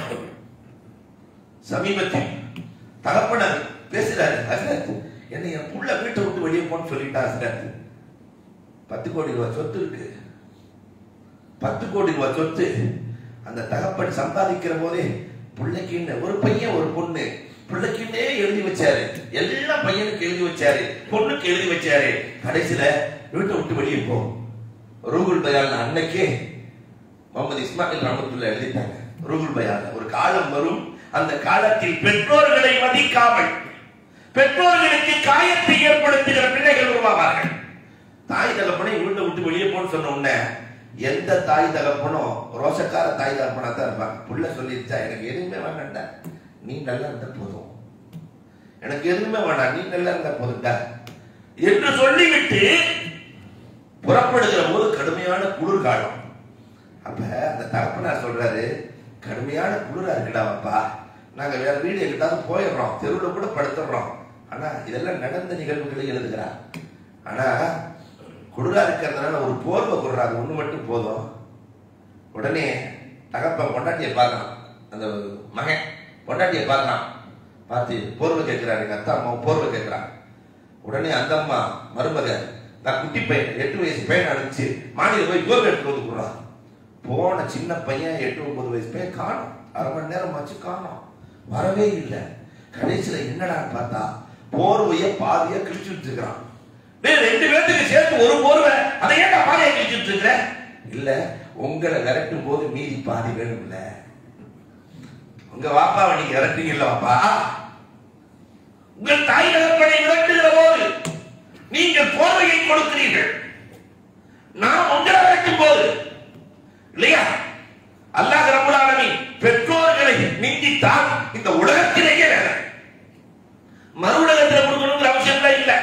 சமீபத்தில் தகப்பனர் பேசுறாரு ஹசரத் என்னை என் புள்ள வீட்டை விட்டு வெளியே போன்னு சொல்லிட்டா ஹசரத் பத்து கோடி ரூபாய் சொத்து இருக்கு பத்து கோடி ரூபாய் சொத்து அந்த தகப்பன் சம்பாதிக்கிற போதே பிள்ளைக்கு ஒரு பையன் ஒரு பொண்ணு பிள்ளைக்குன்னே எழுதி வச்சாரு எல்லா பையனுக்கு எழுதி வச்சாரு பொண்ணுக்கு எழுதி வச்சாரு கடைசியில வீட்டை விட்டு வெளியே போ ரூகுல் பயால் அன்னைக்கே முகமது இஸ்மாயில் ரஹமத்துல்லா எழுதிட்டாங்க ரூகுல் பயால் ஒரு காலம் வரும் அந்த காலத்தில் பெற்றோர்களை மதிக்காமல் பெற்றோர்களுக்கு காயத்தை ஏற்படுத்துகிற பிள்ளைகள் உருவாவார்கள் தாய் தகப்பனை வீட்டை விட்டு வெளியே போன்னு சொன்ன உடனே எந்த தாய் தகப்பனும் ரோஷக்கார தாய் தகப்பனா தான் இருப்பாங்க புள்ள சொல்லிருச்சா எனக்கு எதுவுமே வேண்டாம்டா நீ நல்லா இருந்தா போதும் எனக்கு எதுவுமே வேண்டாம் நீ நல்லா இருந்தா போதும்டா என்று சொல்லிவிட்டு புறப்படுகிற போது கடுமையான குளிர்காலம் அப்ப அந்த தகப்பனார் சொல்றாரு கடுமையான குளிரா இருக்குடா அப்பா நாங்க வேற வீடு எங்கிட்டாவது போயிடுறோம் தெருவில் கூட படுத்துடுறோம் ஆனா இதெல்லாம் நடந்த நிகழ்வுகளை எழுதுகிறார் ஆனா குளிரா இருக்கிறதுனால ஒரு போர்வை கொடுறாரு ஒண்ணு மட்டும் போதும் உடனே தகப்பன் பொண்டாட்டியை பார்க்கலாம் அந்த மகன் பொண்டாட்டியை பார்க்கலாம் பார்த்து போர்வை கேட்கிறாரு எங்க அத்தா அம்மா போர்வை கேட்கிறான் உடனே அந்த அம்மா மருமக நான் குட்டி பையன் எட்டு வயசு பையன் அனுப்பிச்சு மாநில போய் போர்வை எடுத்து வந்து கொடுறான் போன சின்ன பையன் எட்டு ஒன்பது வயசு பையன் காணும் அரை மணி நேரம் ஆச்சு காணும் வரவே இல்லை கடைசியில என்னடான்னு பார்த்தா போர்வைய பாதியா கிழிச்சு வச்சிருக்கிறான் டேய், ரெண்டு பேர்த்துக்கு சேர்த்து ஒரு போர்வை அதை ஏன்டா பாதியா கிழிச்சுட்டு இருக்கிற இல்ல உங்களை விரட்டும் போது மீதி பாதி வேணும்ல உங்க வாப்பாவை நீங்க விரட்டுறீங்கல்ல வாப்பா உங்கள் தாய் தகப்பனை விரட்டுகிற போது நீங்கள் போர்வையை கொடுக்கிறீர்கள் நான் உங்களை விரட்டும் போது இல்லையா அல்லாஹ் ரப்பல் ஆலமீன் பெற்றோர்களை நிந்தித்தால் இந்த உலகத்திலேயே வேலை மறு உலகத்தில் கொடுக்கணுங்கிற அவசியம் இல்ல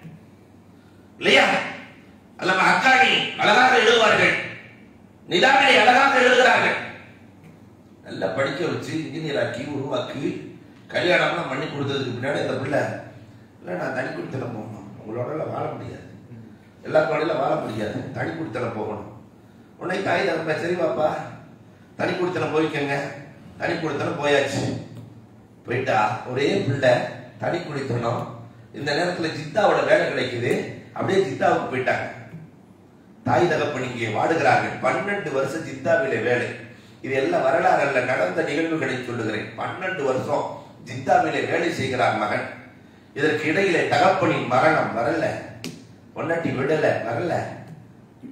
இல்லையா அல்லம அக்காணி அழகாக எழுதுவார்கள் நிலாவினை அழகாக எழுதுகிறார்கள் நல்லா படிக்க வச்சு இன்ஜினியர் ஆக்கி உருவாக்கி கல்யாணம்லாம் பண்ணி கொடுத்ததுக்கு பின்னாடி இந்த பிள்ளை இல்லை நான் தனி குடித்தனம் போகணும் உங்களோட எல்லாம் வாழ முடியாது எல்லா கோடையில வாழ முடியாது தனி குடித்தனம் போகணும் உன்னை தாய் தரப்ப சரி பாப்பா தனி குடித்தனம் போய்க்கங்க தனி குடித்தனம் போயாச்சு போயிட்டா ஒரே பிள்ளை தனி குடித்தனம் இந்த நேரத்துல ஜித்தாவோட வேலை கிடைக்குது அப்படியே ஜித்தாவுக்கு போயிட்டாங்க தாய் தகப்பன் இங்கே வாடுகிறார்கள் பன்னெண்டு வருஷம் ஜித்தாவிலே வேலை இது எல்லாம் வரலாறு அல்ல நடந்த நிகழ்வுகளை சொல்லுகிறேன் பன்னெண்டு வருஷம் ஜித்தாவிலே வேலை செய்கிறார் மகன் இதற்கு இடையிலே தகப்பனின் மரணம் வரல பொன்னாட்டி விடல வரல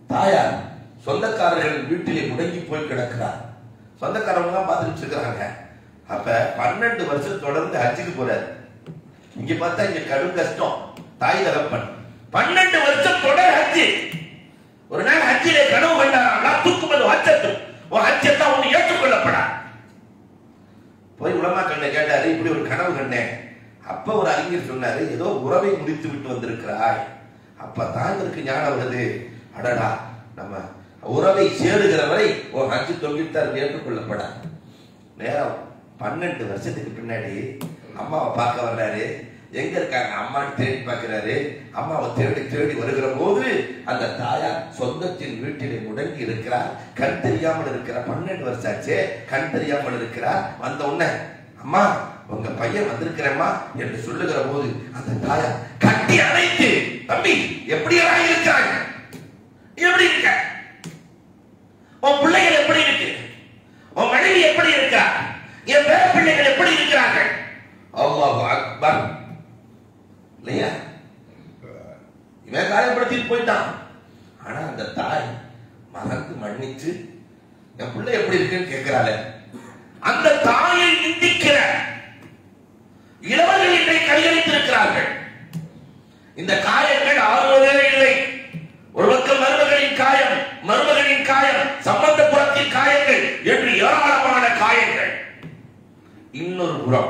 தாயார் சொந்தக்காரர்கள் வீட்டிலே முடங்கி போய் கிடக்கிறார் சொந்தக்காரவங்க பார்த்துட்டு இருக்கிறாங்க அப்ப பன்னெண்டு வருஷம் தொடர்ந்து ஹஜ்ஜுக்கு போறாரு இங்க பார்த்தா இங்க கடும் கஷ்டம் தாய் தகப்பன் பன்னெண்டு வருஷம் தொடர் ஹஜ்ஜு ஒரு நாள் ஹஜ்ஜிலே கனவு கண்டாரா தூக்குமது ஹஜ்ஜத்தும் உன் ஹஜ்ஜத்தான் ஒண்ணு ஏற்றுக்கொள்ளப்படா போய் உலமா கண்ணை கேட்டாரு இப்படி ஒரு கனவு கண்டேன் அப்ப ஒரு அறிஞர் சொன்னாரு ஏதோ உறவை முடித்து விட்டு வந்திருக்கிறாய் அப்பதான் இவருக்கு ஞானம் வருது அடடா நம்ம உறவை சேருகிற வரை ஒரு அஞ்சு தொங்கிட்டார் ஏற்றுக்கொள்ளப்படா நேரம் பன்னெண்டு வருஷத்துக்கு பின்னாடி அம்மாவை பார்க்க வர்றாரு எங்க இருக்காங்க அம்மான்னு தேடி பார்க்கிறாரு அம்மாவை தேடி தேடி வருகிற போது அந்த தாயார் சொந்தத்தின் வீட்டிலே முடங்கி இருக்கிறார் கண் தெரியாமல் இருக்கிறார் பன்னெண்டு வருஷம் ஆச்சு கண் தெரியாமல் இருக்கிறார் வந்த உடனே அம்மா உங்க பையன் வந்திருக்கிறேம்மா என்று சொல்லுகிற போது அந்த தாயார் கட்டி அணைத்து தம்பி எப்படியெல்லாம் இருக்கிறாங்க எப்படி இருக்க உன் பிள்ளைகள் எப்படி இருக்கு உன் மனைவி எப்படி இருக்கா என் பேர பிள்ளைகள் எப்படி இருக்கிறார்கள் அல்லாஹ் அக்பர் இல்லையா இவன் காயப்படுத்திட்டு போயிட்டான் ஆனா அந்த தாய் மறந்து மன்னிச்சு என் பிள்ளை எப்படி இருக்குன்னு கேட்கிறாள் அந்த தாயை நிந்திக்கிற இளவர்கள் இன்றை கையளித்திருக்கிறார்கள் இந்த காயங்கள் ஆறுவதே இல்லை ஒரு பக்கம் மருமகளின் காயம் மருமகளின் காயம் சம்பந்தபுரத்தின் காயங்கள் என்று ஏராளமான காயங்கள் இன்னொரு புறம்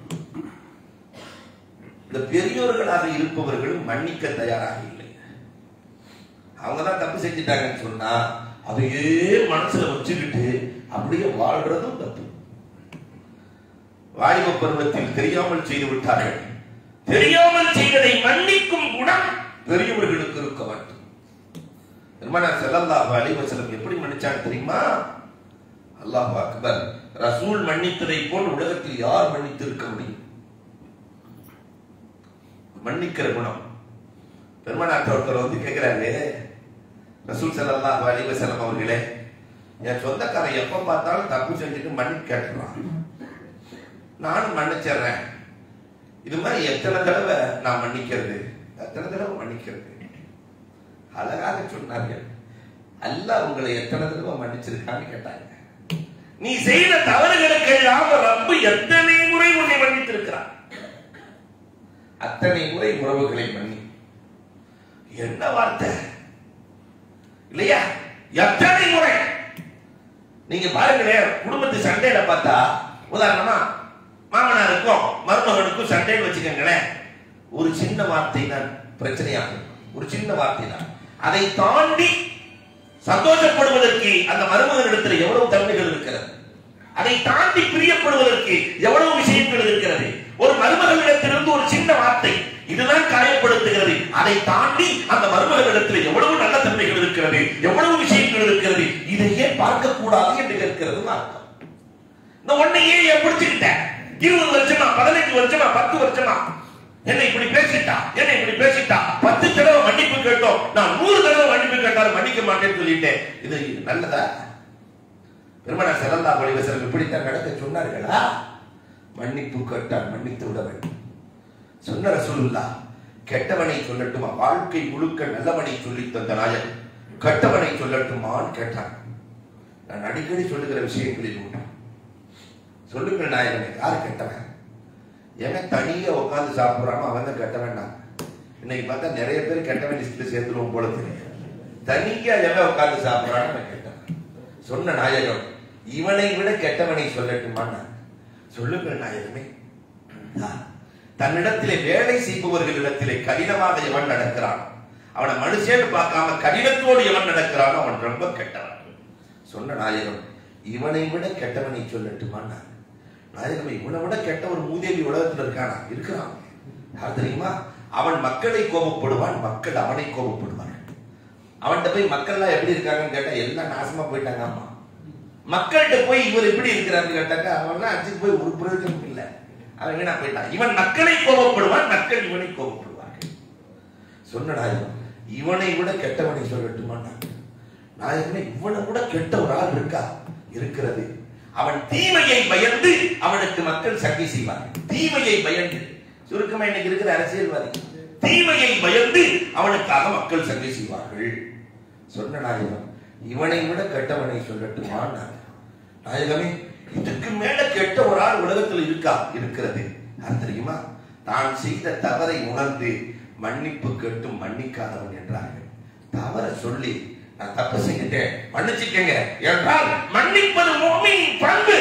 இந்த பெரியோர்களாக இருப்பவர்கள் மன்னிக்க தயாராக இல்லை அவங்க தான் தப்பு செஞ்சுட்டாங்கன்னு சொன்னா அதையே மனசுல வச்சுக்கிட்டு அப்படியே வாழ்றதும் தப்பு வாலிப பருவத்தில் தெரியாமல் செய்து விட்டார்கள் தெரியாமல் செய்ததை மன்னிக்கும் குணம் பெரியவர்களுக்கு இருக்க வேண்டும் பெருமானார் ஸல்லல்லாஹு அலைஹி வஸல்லம் எப்படி மன்னிச்சாங்க தெரியுமா அல்லாஹ் அக்பர் ரசூல் மன்னித்ததை போல் உலகத்தில் யார் மன்னித்திருக்க முடியும் மன்னிக்கிற குணம் பெருமானார் ஒருத்தர் வந்து கேட்கிறாரு ரசூல் ஸல்லல்லாஹு அலைஹி வஸல்லம் அவர்களே என் சொந்தக்காரன் எப்ப பார்த்தாலும் தப்பு செஞ்சுட்டு மன்னிப்பு கேட்டுறான் நானும் மன்னிச்சிடுறேன் இது மாதிரி எத்தனை தடவை நான் மன்னிக்கிறது எத்தனை தடவை மன்னிக்கிறது அழகாக சொன்னார்கள் அல்லாஹ் உங்களை எத்தனை தடவை மன்னிச்சிருக்கான்னு கேட்டாங்க நீ செய்த தவறுகளுக்கு எல்லாம் ரப்பு எத்தனை முறை உன்னை மன்னித்திருக்கிறான் அத்தனை முறை உறவுகளை மன்னி என்ன வார்த்தை இல்லையா எத்தனை முறை நீங்க பாருங்களேன் குடும்பத்து சண்டையில பார்த்தா உதாரணமா மாமனாருக்கும் மருமகனுக்கும் சண்டைன்னு வச்சுக்கோங்களேன் ஒரு சின்ன வார்த்தை தான் பிரச்சனையாகும் ஒரு சின்ன வார்த்தை தான் அதை தாண்டி சந்தோஷப்படுவதற்கு அந்த மருமகனிடத்தில் எவ்வளவு தன்மைகள் இருக்கிறது அதை தாண்டி பிரியப்படுவதற்கு எவ்வளவு விஷயங்கள் இருக்கிறது ஒரு மருமகளிடத்திலிருந்து ஒரு சின்ன வார்த்தை இதுதான் காயப்படுத்துகிறது அதை தாண்டி அந்த மருமகளிடத்தில் எவ்வளவு நல்ல தன்மைகள் இருக்கிறது எவ்வளவு விஷயங்கள் இருக்கிறது இதையே பார்க்க கூடாது என்று கேட்கிறது அர்த்தம் இந்த ஒன்னையே ஏன் பிடிச்சுக்கிட்டேன் இருபது வருஷமா பதினஞ்சு வருஷமா பத்து வருஷமா என்னை இப்படி பேசிட்டா என்னை இப்படி பேசிட்டா பத்து தடவை மன்னிப்பு கேட்டோம் நான் நூறு தடவை மன்னிப்பு கேட்டாலும் மன்னிக்க மாட்டேன்னு சொல்லிட்டேன் இது நல்லதா பெருமனா செல்லல்லா பழிவசரம் இப்படித்தான் நடக்க சொன்னார்களா மன்னிப்பு கேட்டால் மன்னித்து விட வேண்டும் சொன்ன ரசூலுல்லா கெட்டவனை சொல்லட்டுமா வாழ்க்கை முழுக்க நல்லவனை சொல்லி தந்த நாயன் கெட்டவனை சொல்லட்டுமான்னு கேட்டான் நான் அடிக்கடி சொல்லுகிற விஷயங்களில் உண்டு சொல்லுங்கள் நாயகனே யாரு கெட்டவன் ஏன் தனியா உட்கார்ந்து சாப்பிடுறாம அவன் தான் கெட்டவன் தான் இன்னைக்கு பார்த்தா நிறைய பேர் கெட்டவன் லிஸ்ட்ல சேர்த்துருவோம் போல தெரியும் தனியா எவன் உட்கார்ந்து சாப்பிடுறான்னு அவன் கெட்டவன் சொன்ன நாயகம் இவனை விட கெட்டவனை சொல்லட்டுமா சொல்லுங்கள் நாயகமே ஆ, தன்னிடத்திலே வேலை செய்பவர்களிடத்திலே கடினமாக எவன் நடக்கிறான் அவனை மனுஷன்னு பார்க்காம கடினத்தோடு எவன் நடக்கிறானோ அவன் ரொம்ப கெட்டவன் சொன்ன நாயகம் இவனை விட கெட்டவனை சொல்லட்டுமா நாயகம் இவனை விட கெட்ட ஒரு மூதேவி உலகத்துல இருக்கானா இருக்கிறான் யார் தெரியுமா அவன் மக்களை கோபப்படுவான் மக்கள் அவனை கோபப்படுவார்கள் அவன்கிட்ட போய் மக்கள் எல்லாம் எப்படி இருக்காங்கன்னு கேட்டா எல்லாம் நாசமா போயிட்டாங்க அம்மா மக்கள்கிட்ட போய் இவர் எப்படி இருக்கிறாருன்னு கேட்டாக்க அவன்லாம் அச்சுக்கு போய் ஒரு பிரயோஜனம் இல்லை அவன் வீணா போயிட்டான் இவன் மக்களை கோபப்படுவான் மக்கள் இவனை கோபப்படுவார்கள் சொன்ன நாயகம் இவனை விட கெட்டவனை சொல்லட்டுமா நாயகமே இவனை விட கெட்ட ஒரு ஆள் இருக்கா இருக்கிறது அவன் தீமையை பயந்து அவனுக்கு மக்கள் சக்தி செய்வார்கள் தீமையை பயந்து சுருக்கமா இன்னைக்கு இருக்கிற அரசியல்வாதி தீமையை பயந்து அவனுக்காக மக்கள் சண்டை செய்வார்கள் சொன்ன நாயகம் இவனை விட கெட்டவனை சொல்லட்டுமா நாயகமே இதுக்கு மேல கெட்ட ஒரு ஆள் உலகத்தில் இருக்கா இருக்கிறது அது தெரியுமா தான் செய்த தவறை உணர்ந்து மன்னிப்பு கேட்டும் மன்னிக்காதவன் என்றார்கள் தவற சொல்லி நான் தப்பு செஞ்சுட்டேன் மன்னிச்சுக்கங்க என்றால் மன்னிப்பது மோமின் பண்பு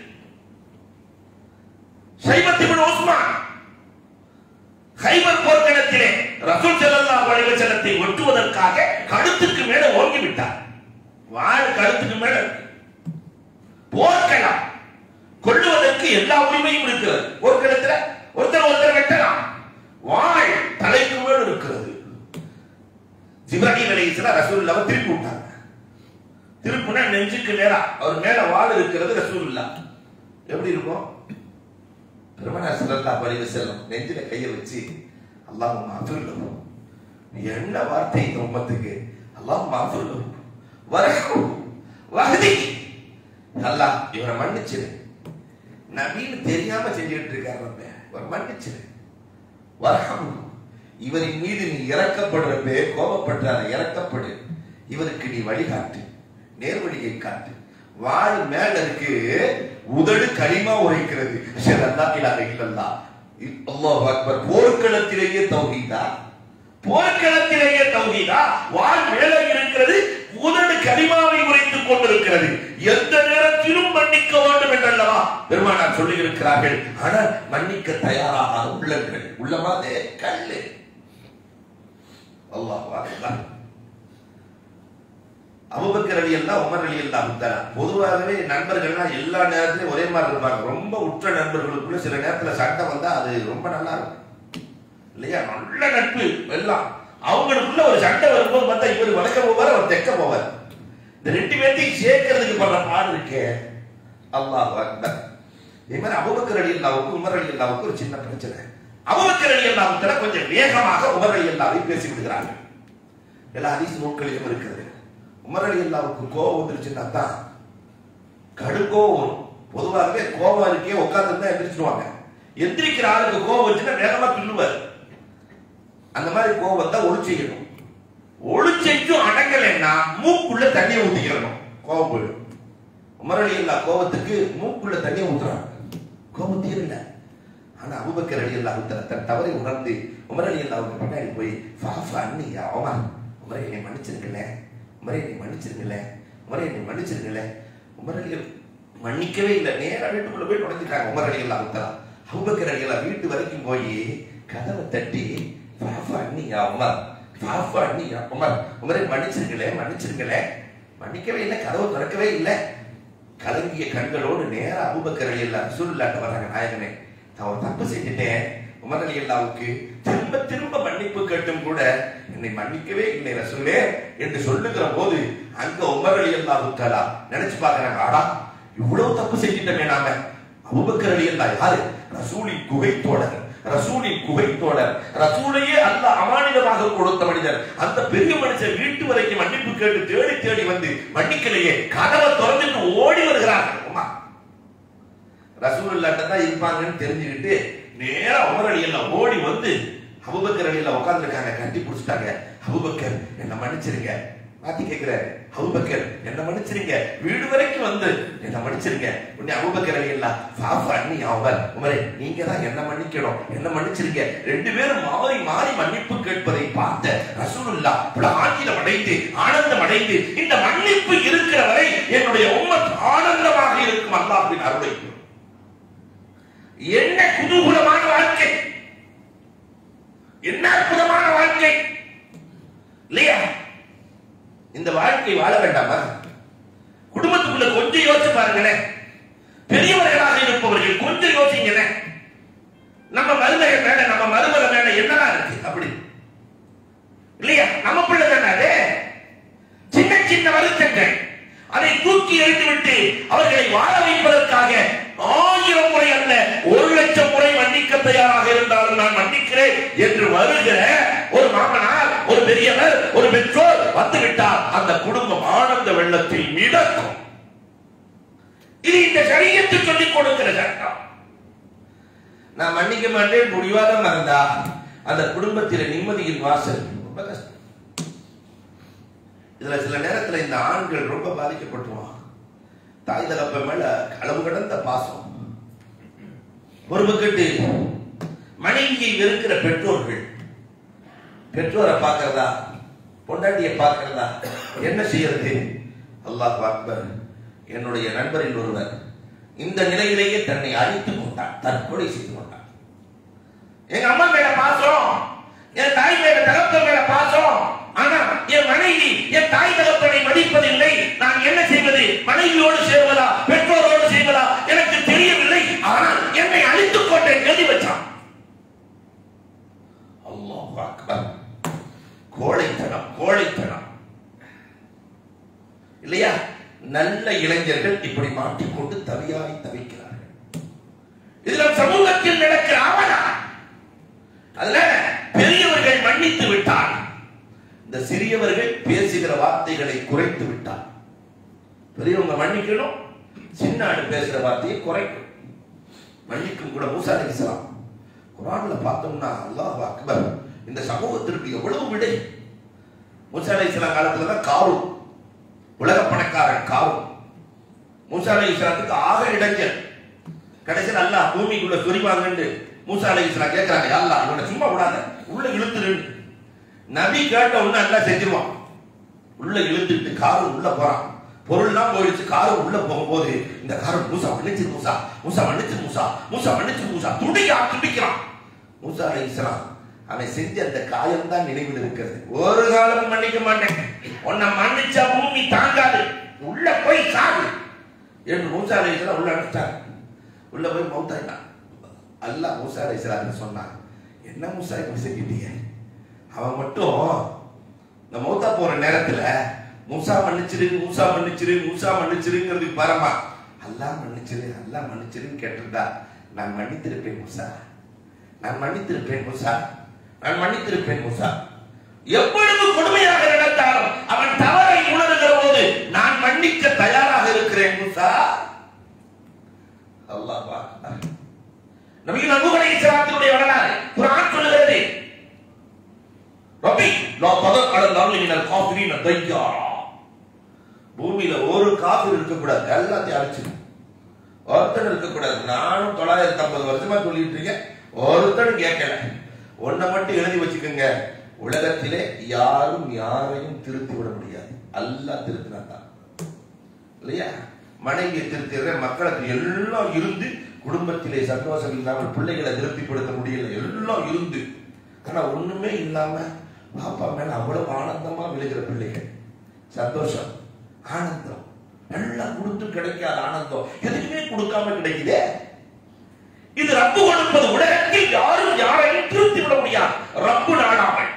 சைபத்திபின் உஸ்மான் ஹைபர் போர்க்களத்திலே ரசூல் ஸல்லல்லாஹு அலைஹி வஸல்லத்தை ஒட்டுவதற்காக கழுத்துக்கு மேல ஓங்கி விட்டார் வாழ் கழுத்துக்கு மேல இருக்கு. போர்க்களம் கொல்லுவதற்கு எல்லா உரிமையும் இருக்கிறது போர்க்களத்துல ஒருத்தர் ஒருத்தர் வெட்டலாம் வாழ் தலைக்கு மேல இருக்கிறது ஜிப்ராஹிம் அலைஹிஸ்ஸலாம் ரசூலுல்லாஹ் திருப்பி விட்டாங்க திருப்புனா நெஞ்சுக்கு நேரா அவர் மேல வாள் இருக்கிறது ரசூலுல்லாஹ் எப்படி இருக்கும் பெருமனார் ஸல்லல்லாஹு அலைஹி வஸல்லம் நெஞ்சில கையை வச்சு அல்லாஹ் மாஃபிர் என்ன வார்த்தை இந்த உம்மத்துக்கு அல்லாஹ் மாஃபிர் வரஹு வஹதி அல்லாஹ் இவரை மன்னிச்சிரு நபின்னு தெரியாம செஞ்சுட்டு இருக்காரு ரப்பே. இவரை மன்னிச்சிரு வரஹம் இவரின் மீது நீ இறக்கப்படுறப்பே கோபப்படுறாத இறக்கப்படு இவருக்கு நீ வழிகாட்டு நேர்வழியை காட்டு வாள் மேல இருக்கு உதடு களிமா உரைக்கிறது அஷ்ஹது அல்லா இலாஹ இல்லல்லாஹ் அல்லாஹ் அக்பர் போர்க்களத்திலேயே தௌஹீதா போர்க்களத்திலேயே தௌஹீதா வாள் மேல இருக்கிறது உதடு கலிமாவை உரைத்துக் கொண்டிருக்கிறது எந்த நேரத்திலும் மன்னிக்க வேண்டும் என்றல்லவா பெருமானார் சொல்லி இருக்கிறார்கள் ஆனால் மன்னிக்க தயாராக உள்ளங்கள் உள்ளமாதே கல்லு அல்லாஹ் அக்பர் அபுபக்கர் அலி எல்லாம் உமர் அலி எல்லாம் பொதுவாகவே நண்பர்கள்லாம் எல்லா நேரத்திலும் ஒரே மாதிரி இருப்பாங்க ரொம்ப உற்ற நண்பர்களுக்குள்ள சில நேரத்துல சண்டை வந்தா அது ரொம்ப நல்லா இருக்கும் இல்லையா நல்ல நட்பு எல்லாம் அவங்களுக்குள்ள ஒரு சண்டை வரும்போது பார்த்தா இவர் வளர்க்க போவார் அவர் தெக்க போவார் இந்த ரெண்டு பேர்த்தையும் சேர்க்கறதுக்கு பண்ற பாடு இருக்கே அல்லாஹ் அக்பர் இதே மாதிரி அபுபக்கர் அலி அல்லாவுக்கு உமர் அலி அல்லாவுக்கு ஒரு சின்ன பிரச்சனை அபுபக்கர் அலி அல்லாவுக்கு கொஞ்சம் வேகமாக உமர் அலி அல்லாவை பேசி விடுகிறார்கள் எல்லா ஹதீஸ் நூல்களிலும் இருக்கிறது உமர் அலி அல்லாவுக்கு கோபம் வந்துருச்சுன்னா தான் கடுக்கோவம் வரும் பொதுவாகவே கோபம் இருக்கே உட்கார்ந்து எந்திரிச்சிடுவாங்க எந்திரிக்கிற ஆளுக்கு கோபம் வந்துச்சுன்னா வேகமா துள்ளுவார் அந்த மாதிரி கோபம் வந்தா ஒளிச்செய்யணும் ஒளிச்செய்ச்சும் அடங்கலைன்னா மூக்குள்ள தண்ணியை ஊத்திக்கிறணும் கோபம் போயிடும் உமர் அலி அல்லா கோபத்துக்கு மூக்குள்ள தண்ணியை ஊத்துறாங்க கோபம் தீரல ஆனா அபுபக்கர் அலி அல்லா தன் தவறை உணர்ந்து உமர் அலி அல்லாவுக்கு பின்னாடி போய் ஃபாஃபா அண்ணி அவமா உமரை என்னை மன்னிச்சிருக்கல உமரை என்னை மன்னிச்சிருக்கல உமரை என்னை மன்னிச்சிருக்கல உமர் அலி மன்னிக்கவே இல்லை நேரா வீட்டுக்குள்ள போய் நுழைஞ்சிட்டாங்க உமர் அலி அல்லா உத்தரா அபுபக்கர் அலி அல்லா வீட்டு வரைக்கும் போய் கதவை தட்டி ஃபாஃபா அண்ணி உமர் ஃபாஃபா அண்ணி உமர் உமரை மன்னிச்சிருக்கல மன்னிச்சிருக்கல மன்னிக்கவே இல்லை கதவை திறக்கவே இல்லை கலங்கிய கண்களோடு நேரா அபுபக்கர் அலி அல்லா ரசூலுல்லாஹ் வராங்க நாயகனே நான் ஒரு தப்பு செஞ்சுட்டேன் உமர் அலி அல்லாவுக்கு திரும்ப திரும்ப மன்னிப்பு கேட்டும் கூட என்னை மன்னிக்கவே இல்லை ரசூலே என்று சொல்லுகிற போது அங்க உமர் அலி அல்லாஹு தஆலா நினைச்சு பார்க்கறாங்க ஆடா இவ்வளவு தப்பு செஞ்சிட்டமே நாம அபூபக்கர் அலி அல்லா யாரு ரசூலின் குகை தோழர் ரசூலின் குகை தோழர் ரசூலையே அல்லாஹ் அமானிதமாக கொடுத்த மனிதர் அந்த பெரிய மனுஷன் வீட்டு வரைக்கும் மன்னிப்பு கேட்டு தேடி தேடி வந்து மன்னிக்கலையே கதவை திறந்துட்டு ஓடி வருகிறார்கள் அம்மா ரசூலுல்லாட்ட தான் இருப்பாங்கன்னு தெரிஞ்சுக்கிட்டு நேரா உமர் அலி எல்லாம் ஓடி வந்து அபுபக்கர் அலி எல்லாம் உட்கார்ந்துருக்காங்க கட்டி பிடிச்சிட்டாங்க அபுபக்கர் என்ன மன்னிச்சிருங்க மாத்தி கேக்குறாரு அபுபக்கர் என்ன மன்னிச்சிருங்க வீடு வரைக்கும் வந்து என்ன மன்னிச்சிருங்க உடனே அபுபக்கர் அலி எல்லாம் பாப்பா அண்ணி அவர் உமரே நீங்க தான் என்ன மன்னிக்கணும் என்ன மன்னிச்சிருங்க ரெண்டு பேரும் மாறி மாறி மன்னிப்பு கேட்பதை பார்த்த ரசூலுல்லா ஆங்கிலம் அடைந்து ஆனந்தம் அடைந்து இந்த மன்னிப்பு இருக்கிற வரை என்னுடைய உம்மத் ஆனந்தமாக இருக்கும் அல்லாஹ்வின் அருளை என்ன குதூகலமான வாழ்க்கை என்ன அற்புதமான வாழ்க்கை இல்லையா இந்த வாழ்க்கை வாழ வேண்டாமா குடும்பத்துக்குள்ள கொஞ்சம் யோசிச்சு பாருங்களேன் பெரியவர்களாக இருப்பவர்கள் கொஞ்சம் யோசிங்களேன் நம்ம மருமக மேல நம்ம மருமக மேல என்னதான் இருக்கு அப்படி இல்லையா நம்ம பிள்ளை தானே அது சின்ன சின்ன வருத்தங்கள் அதை தூக்கி எறிந்துவிட்டு அவர்களை வாழ வைப்பதற்காக ஆயிரம் முறை அல்ல ஒரு லட்சம் முறை மன்னிக்க தயாராக இருந்தாலும் நான் மன்னிக்கிறேன் என்று வருகிற ஒரு மாமனார் ஒரு பெரியவர் ஒரு பெற்றோர் வந்துவிட்டால் அந்த குடும்பம் ஆனந்த வெள்ளத்தில் மிதக்கும் இது இந்த சரியத்து சொல்லிக் கொடுக்கிற சட்டம் நான் மன்னிக்க மாட்டேன் முடிவாதம் இருந்தா அந்த குடும்பத்தில் நிம்மதியின் வாசல் ரொம்ப கஷ்டம் இதுல சில நேரத்துல இந்த ஆண்கள் ரொம்ப பாதிக்கப்பட்டுருவான் தாய் தகப்ப மேல அளவு கடந்த பாசம் ஒரு பக்கத்து மனைவியை வெறுக்கிற பெற்றோர்கள் பெற்றோரை பார்க்கறதா பொண்டாட்டியை பார்க்கறதா என்ன செய்யறது அல்லாஹ் அக்பர் என்னுடைய நண்பரில் ஒருவர் இந்த நிலையிலேயே தன்னை அழித்துக் கொண்டான் தற்கொலை செய்து கொண்டான் எங்க அம்மா மேல பாசம் என் தாய் மேல தகப்பன் மேல பாசம் ஆனா என் மனைவி என் தாய் தகப்பனை மதிப்பதில்லை நான் என்ன செய்வது மனைவியோடு சேர்வதா பெற்றோரோடு செய்வதா எனக்கு தெரியவில்லை ஆனால் என்னை அழித்துக் கொண்டேன் எழுதி வச்சான் அல்லாஹ் அக்பர் கோழைத்தனம் கோழைத்தனம் இல்லையா நல்ல இளைஞர்கள் இப்படி மாட்டிக்கொண்டு தவியாய் தவிக்கிறார்கள் இதுல சமூகத்தில் நடக்கிற அவனா அதுல பெரியவர்கள் மன்னித்து விட்டார் இந்த சிறியவர்கள் பேசுகிற வார்த்தைகளை குறைத்து விட்டார் பெரியவங்க மன்னிக்கணும் சின்ன ஆடு பேசுற வார்த்தையை குறைக்கும் மன்னிக்கும் கூட மூசா அலைஹிஸ்ஸலாம் குரான்ல பார்த்தோம்னா அல்லாஹ் அக்பர் இந்த சமூகத்திற்கு எவ்வளவு விடை மூசா அலைஹிஸ்ஸலாம் காலத்துல தான் காரும் உலக பணக்காரன் காரும் மூசா அலைஹிஸ்ஸலாத்துக்கு ஆக இடைஞ்சல் கடைசியில் அல்லாஹ் பூமிக்குள்ள சொரிவாங்கன்னு மூசா அலைஹிஸ்ஸலாம் கேட்கறாங்க யா அல்லாஹ் இவனை சும்மா விடாத உள்ள இழுத்துரு நபி கேட்ட உடனே அல்லாஹ் செஞ்சிருவான் உள்ள இழுத்துட்டு காரு உள்ள போறான் பொருள்லாம் போயிடுச்சு காரு உள்ள போகும்போது இந்த காரு மூசா மன்னிச்சு மூசா மூசா மன்னிச்சு மூசா மூசா மன்னிச்சு மூசா துடியா துடிக்கிறான் மூசா அலைஹிஸ்ஸலாம் அவன் செஞ்ச அந்த காயம் தான் நினைவில் இருக்கிறது ஒரு காலம் மன்னிக்க மாட்டேன் உன்னை மன்னிச்சா பூமி தாங்காது உள்ள போய் சாகு என்று மூசா அலைஹிஸ்ஸலாம் உள்ள அனுப்பிச்சாங்க உள்ள போய் மௌத்தாயிட்டான் அல்லாஹ் மூசா அலைஹிஸ்ஸலாம் சொன்னான் என்ன மூசா இப்படி செஞ்சிட்டீங்க அவன் மட்டும் இந்த மௌத்தா போற நேரத்துல மூசா மன்னிச்சிரு மூசா மன்னிச்சிரு மூசா மன்னிச்சிருங்கிறதுக்கு பரமா அல்லாஹ் மன்னிச்சிரு அல்லாஹ் மன்னிச்சிருன்னு கேட்டிருந்தா நான் மன்னித்திருப்பேன் மூசா நான் மன்னித்திருப்பேன் மூசா நான் மன்னித்திருப்பேன் மூசா எவ்வளவு கொடுமையாக நடந்தாலும் அவன் தவறை உணர்கிற போது நான் மன்னிக்க தயாராக இருக்கிறேன் மூசா அல்லாஹ் நபிகள் நபுகளை இஸ்லாத்தினுடைய வரலாறு குரான் சொல்லுகிறது ரப்பி லா ததர் அலல் அர்லி மினல் காஃபிரீன தையாரா பூமியில ஒரு காஃபிர் இருக்க கூடாது எல்லாத்தையும் அழிச்சிடும் ஒருத்தன் இருக்க கூடாது நானும் தொள்ளாயிரத்தி ஐம்பது வருஷமா சொல்லிட்டு இருக்கேன் ஒருத்தன் கேட்கல ஒன்ன மட்டும் எழுதி வச்சுக்கோங்க உலகத்திலே யாரும் யாரையும் திருத்தி விட முடியாது அல்லாஹ் திருத்தினா தான் இல்லையா மனைவியை திருத்திடுற மக்களுக்கு எல்லாம் இருந்து குடும்பத்திலே சந்தோஷம் இல்லாமல் பிள்ளைகளை திருப்திப்படுத்த முடியல எல்லாம் இருந்து ஆனா ஒண்ணுமே இல்லாம பாப்பா மேல அவ்வளவு ஆனந்தமா விழுகிற பிள்ளைகள் சந்தோஷம் ஆனந்தம் எல்லாம் கொடுத்து கிடைக்காத ஆனந்தம் எதுக்குமே கொடுக்காம கிடைக்குதே இது ரப்பு கொடுப்பது உலகத்தில் யாரும் யாரையும் திருத்தி விட முடியாது ரப்பு நாடாமல்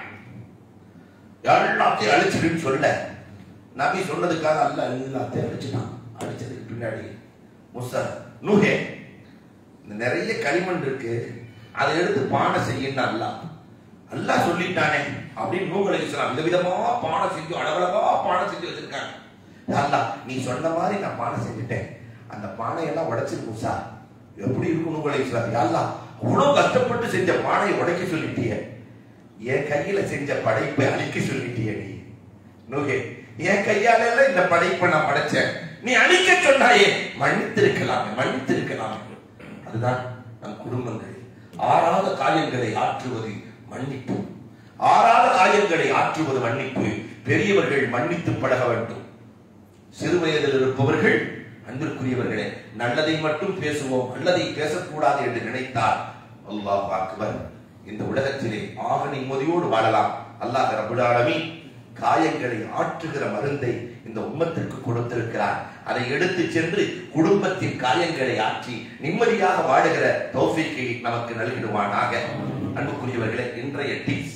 எல்லாத்தையும் அழிச்சிடுன்னு சொல்ல நபி சொன்னதுக்காக அல்ல எல்லாத்தையும் அழிச்சிட்டான் அழிச்சதுக்கு பின்னாடி முசா நூஹே இந்த நிறைய களிமண் இருக்கு அதை எடுத்து பானை செய்யணும் அல்லாஹ் அல்லாஹ் சொல்லிட்டானே அப்படின்னு நூகலை இஸ்லாம் விதவிதமா பானை செஞ்சு அழகழகா பானை செஞ்சு வச்சிருக்காங்க அல்லாஹ் நீ சொன்ன மாதிரி நான் பானை செஞ்சுட்டேன் அந்த பானையெல்லாம் உடைச்சிரு மூசா எப்படி இருக்கும் நூகலை இஸ்லாம் அல்லாஹ் அவ்வளவு கஷ்டப்பட்டு செஞ்ச பானையை உடைக்க சொல்லிட்டியே என் கையில செஞ்ச படைப்பை அழிக்க சொல்லிட்டியே நீ நூகே என் கையால எல்லாம் இந்த படைப்பை நான் படைச்சேன் நீ அழிக்க சொன்னாயே மன்னித்திருக்கலாமே மன்னித்திருக்கலாமே அதுதான் நம் குடும்பங்கள் ஆறாத காயங்களை ஆற்றுவது மன்னிப்பு ஆறாத காயங்களை ஆற்றுவது மன்னிப்பு பெரியவர்கள் மன்னித்து பழக வேண்டும் சிறு வயதில் இருப்பவர்கள் அன்பிற்குரியவர்களே நல்லதை மட்டும் பேசுவோம் நல்லதை பேசக்கூடாது என்று நினைத்தால் அல்லாஹ் அக்பர் இந்த உலகத்திலே ஆக நிம்மதியோடு வாழலாம் அல்லாஹ் ரபுல் ஆலமீன் காயங்களை ஆற்றுகிற மருந்தை இந்த உம்மத்திற்கு கொடுத்திருக்கிறார் அதை எடுத்து சென்று குடும்பத்தின் காயங்களை ஆற்றி நிம்மதியாக வாழுகிற தௌஃபீக்கை நமக்கு நல்கிடுவானாக அன்புக்குரியவர்களே இன்றைய டிப்ஸ்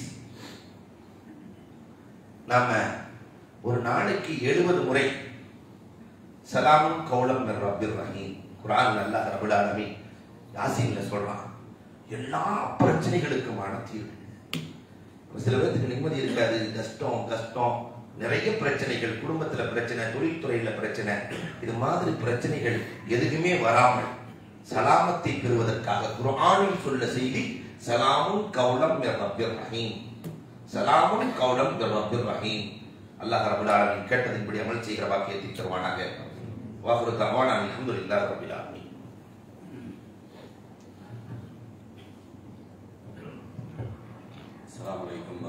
நாம ஒரு நாளைக்கு எழுபது முறை சலாமும் கௌலம் மிர் ரப்பிர் ரஹீம் குரான் அல்லாஹ் ரபுல் ஆலமீன் யாசீன்ல சொல்றான் எல்லா பிரச்சனைகளுக்குமான தீர்வு ஒரு சில பேருக்கு நிம்மதி இருக்காது கஷ்டம் கஷ்டம் நிறைய பிரச்சனைகள் குடும்பத்துல பிரச்சனை தொழில்துறையில பிரச்சனை இது மாதிரி பிரச்சனைகள் எதுக்குமே வராமல் சலாமத்தை பெறுவதற்காக குர்ஆனில் சொல்ல செய்தி சலாமும் கௌலம் மிர் ரப்பிர் ரஹீம் சலாமும் கௌலம் மிர் ரப்பிர் ரஹீம் அல்லாஹ் ரபுல் ஆலமீன் கேட்டதின்படி அமல் செய்கிற பாக்கியத்தை தருவானாக வாஃபுரு தவானா அல்ஹம்துலில்லாஹி ரபில் ஆலமீன் அஸ்ஸலாமு அலைக்கும்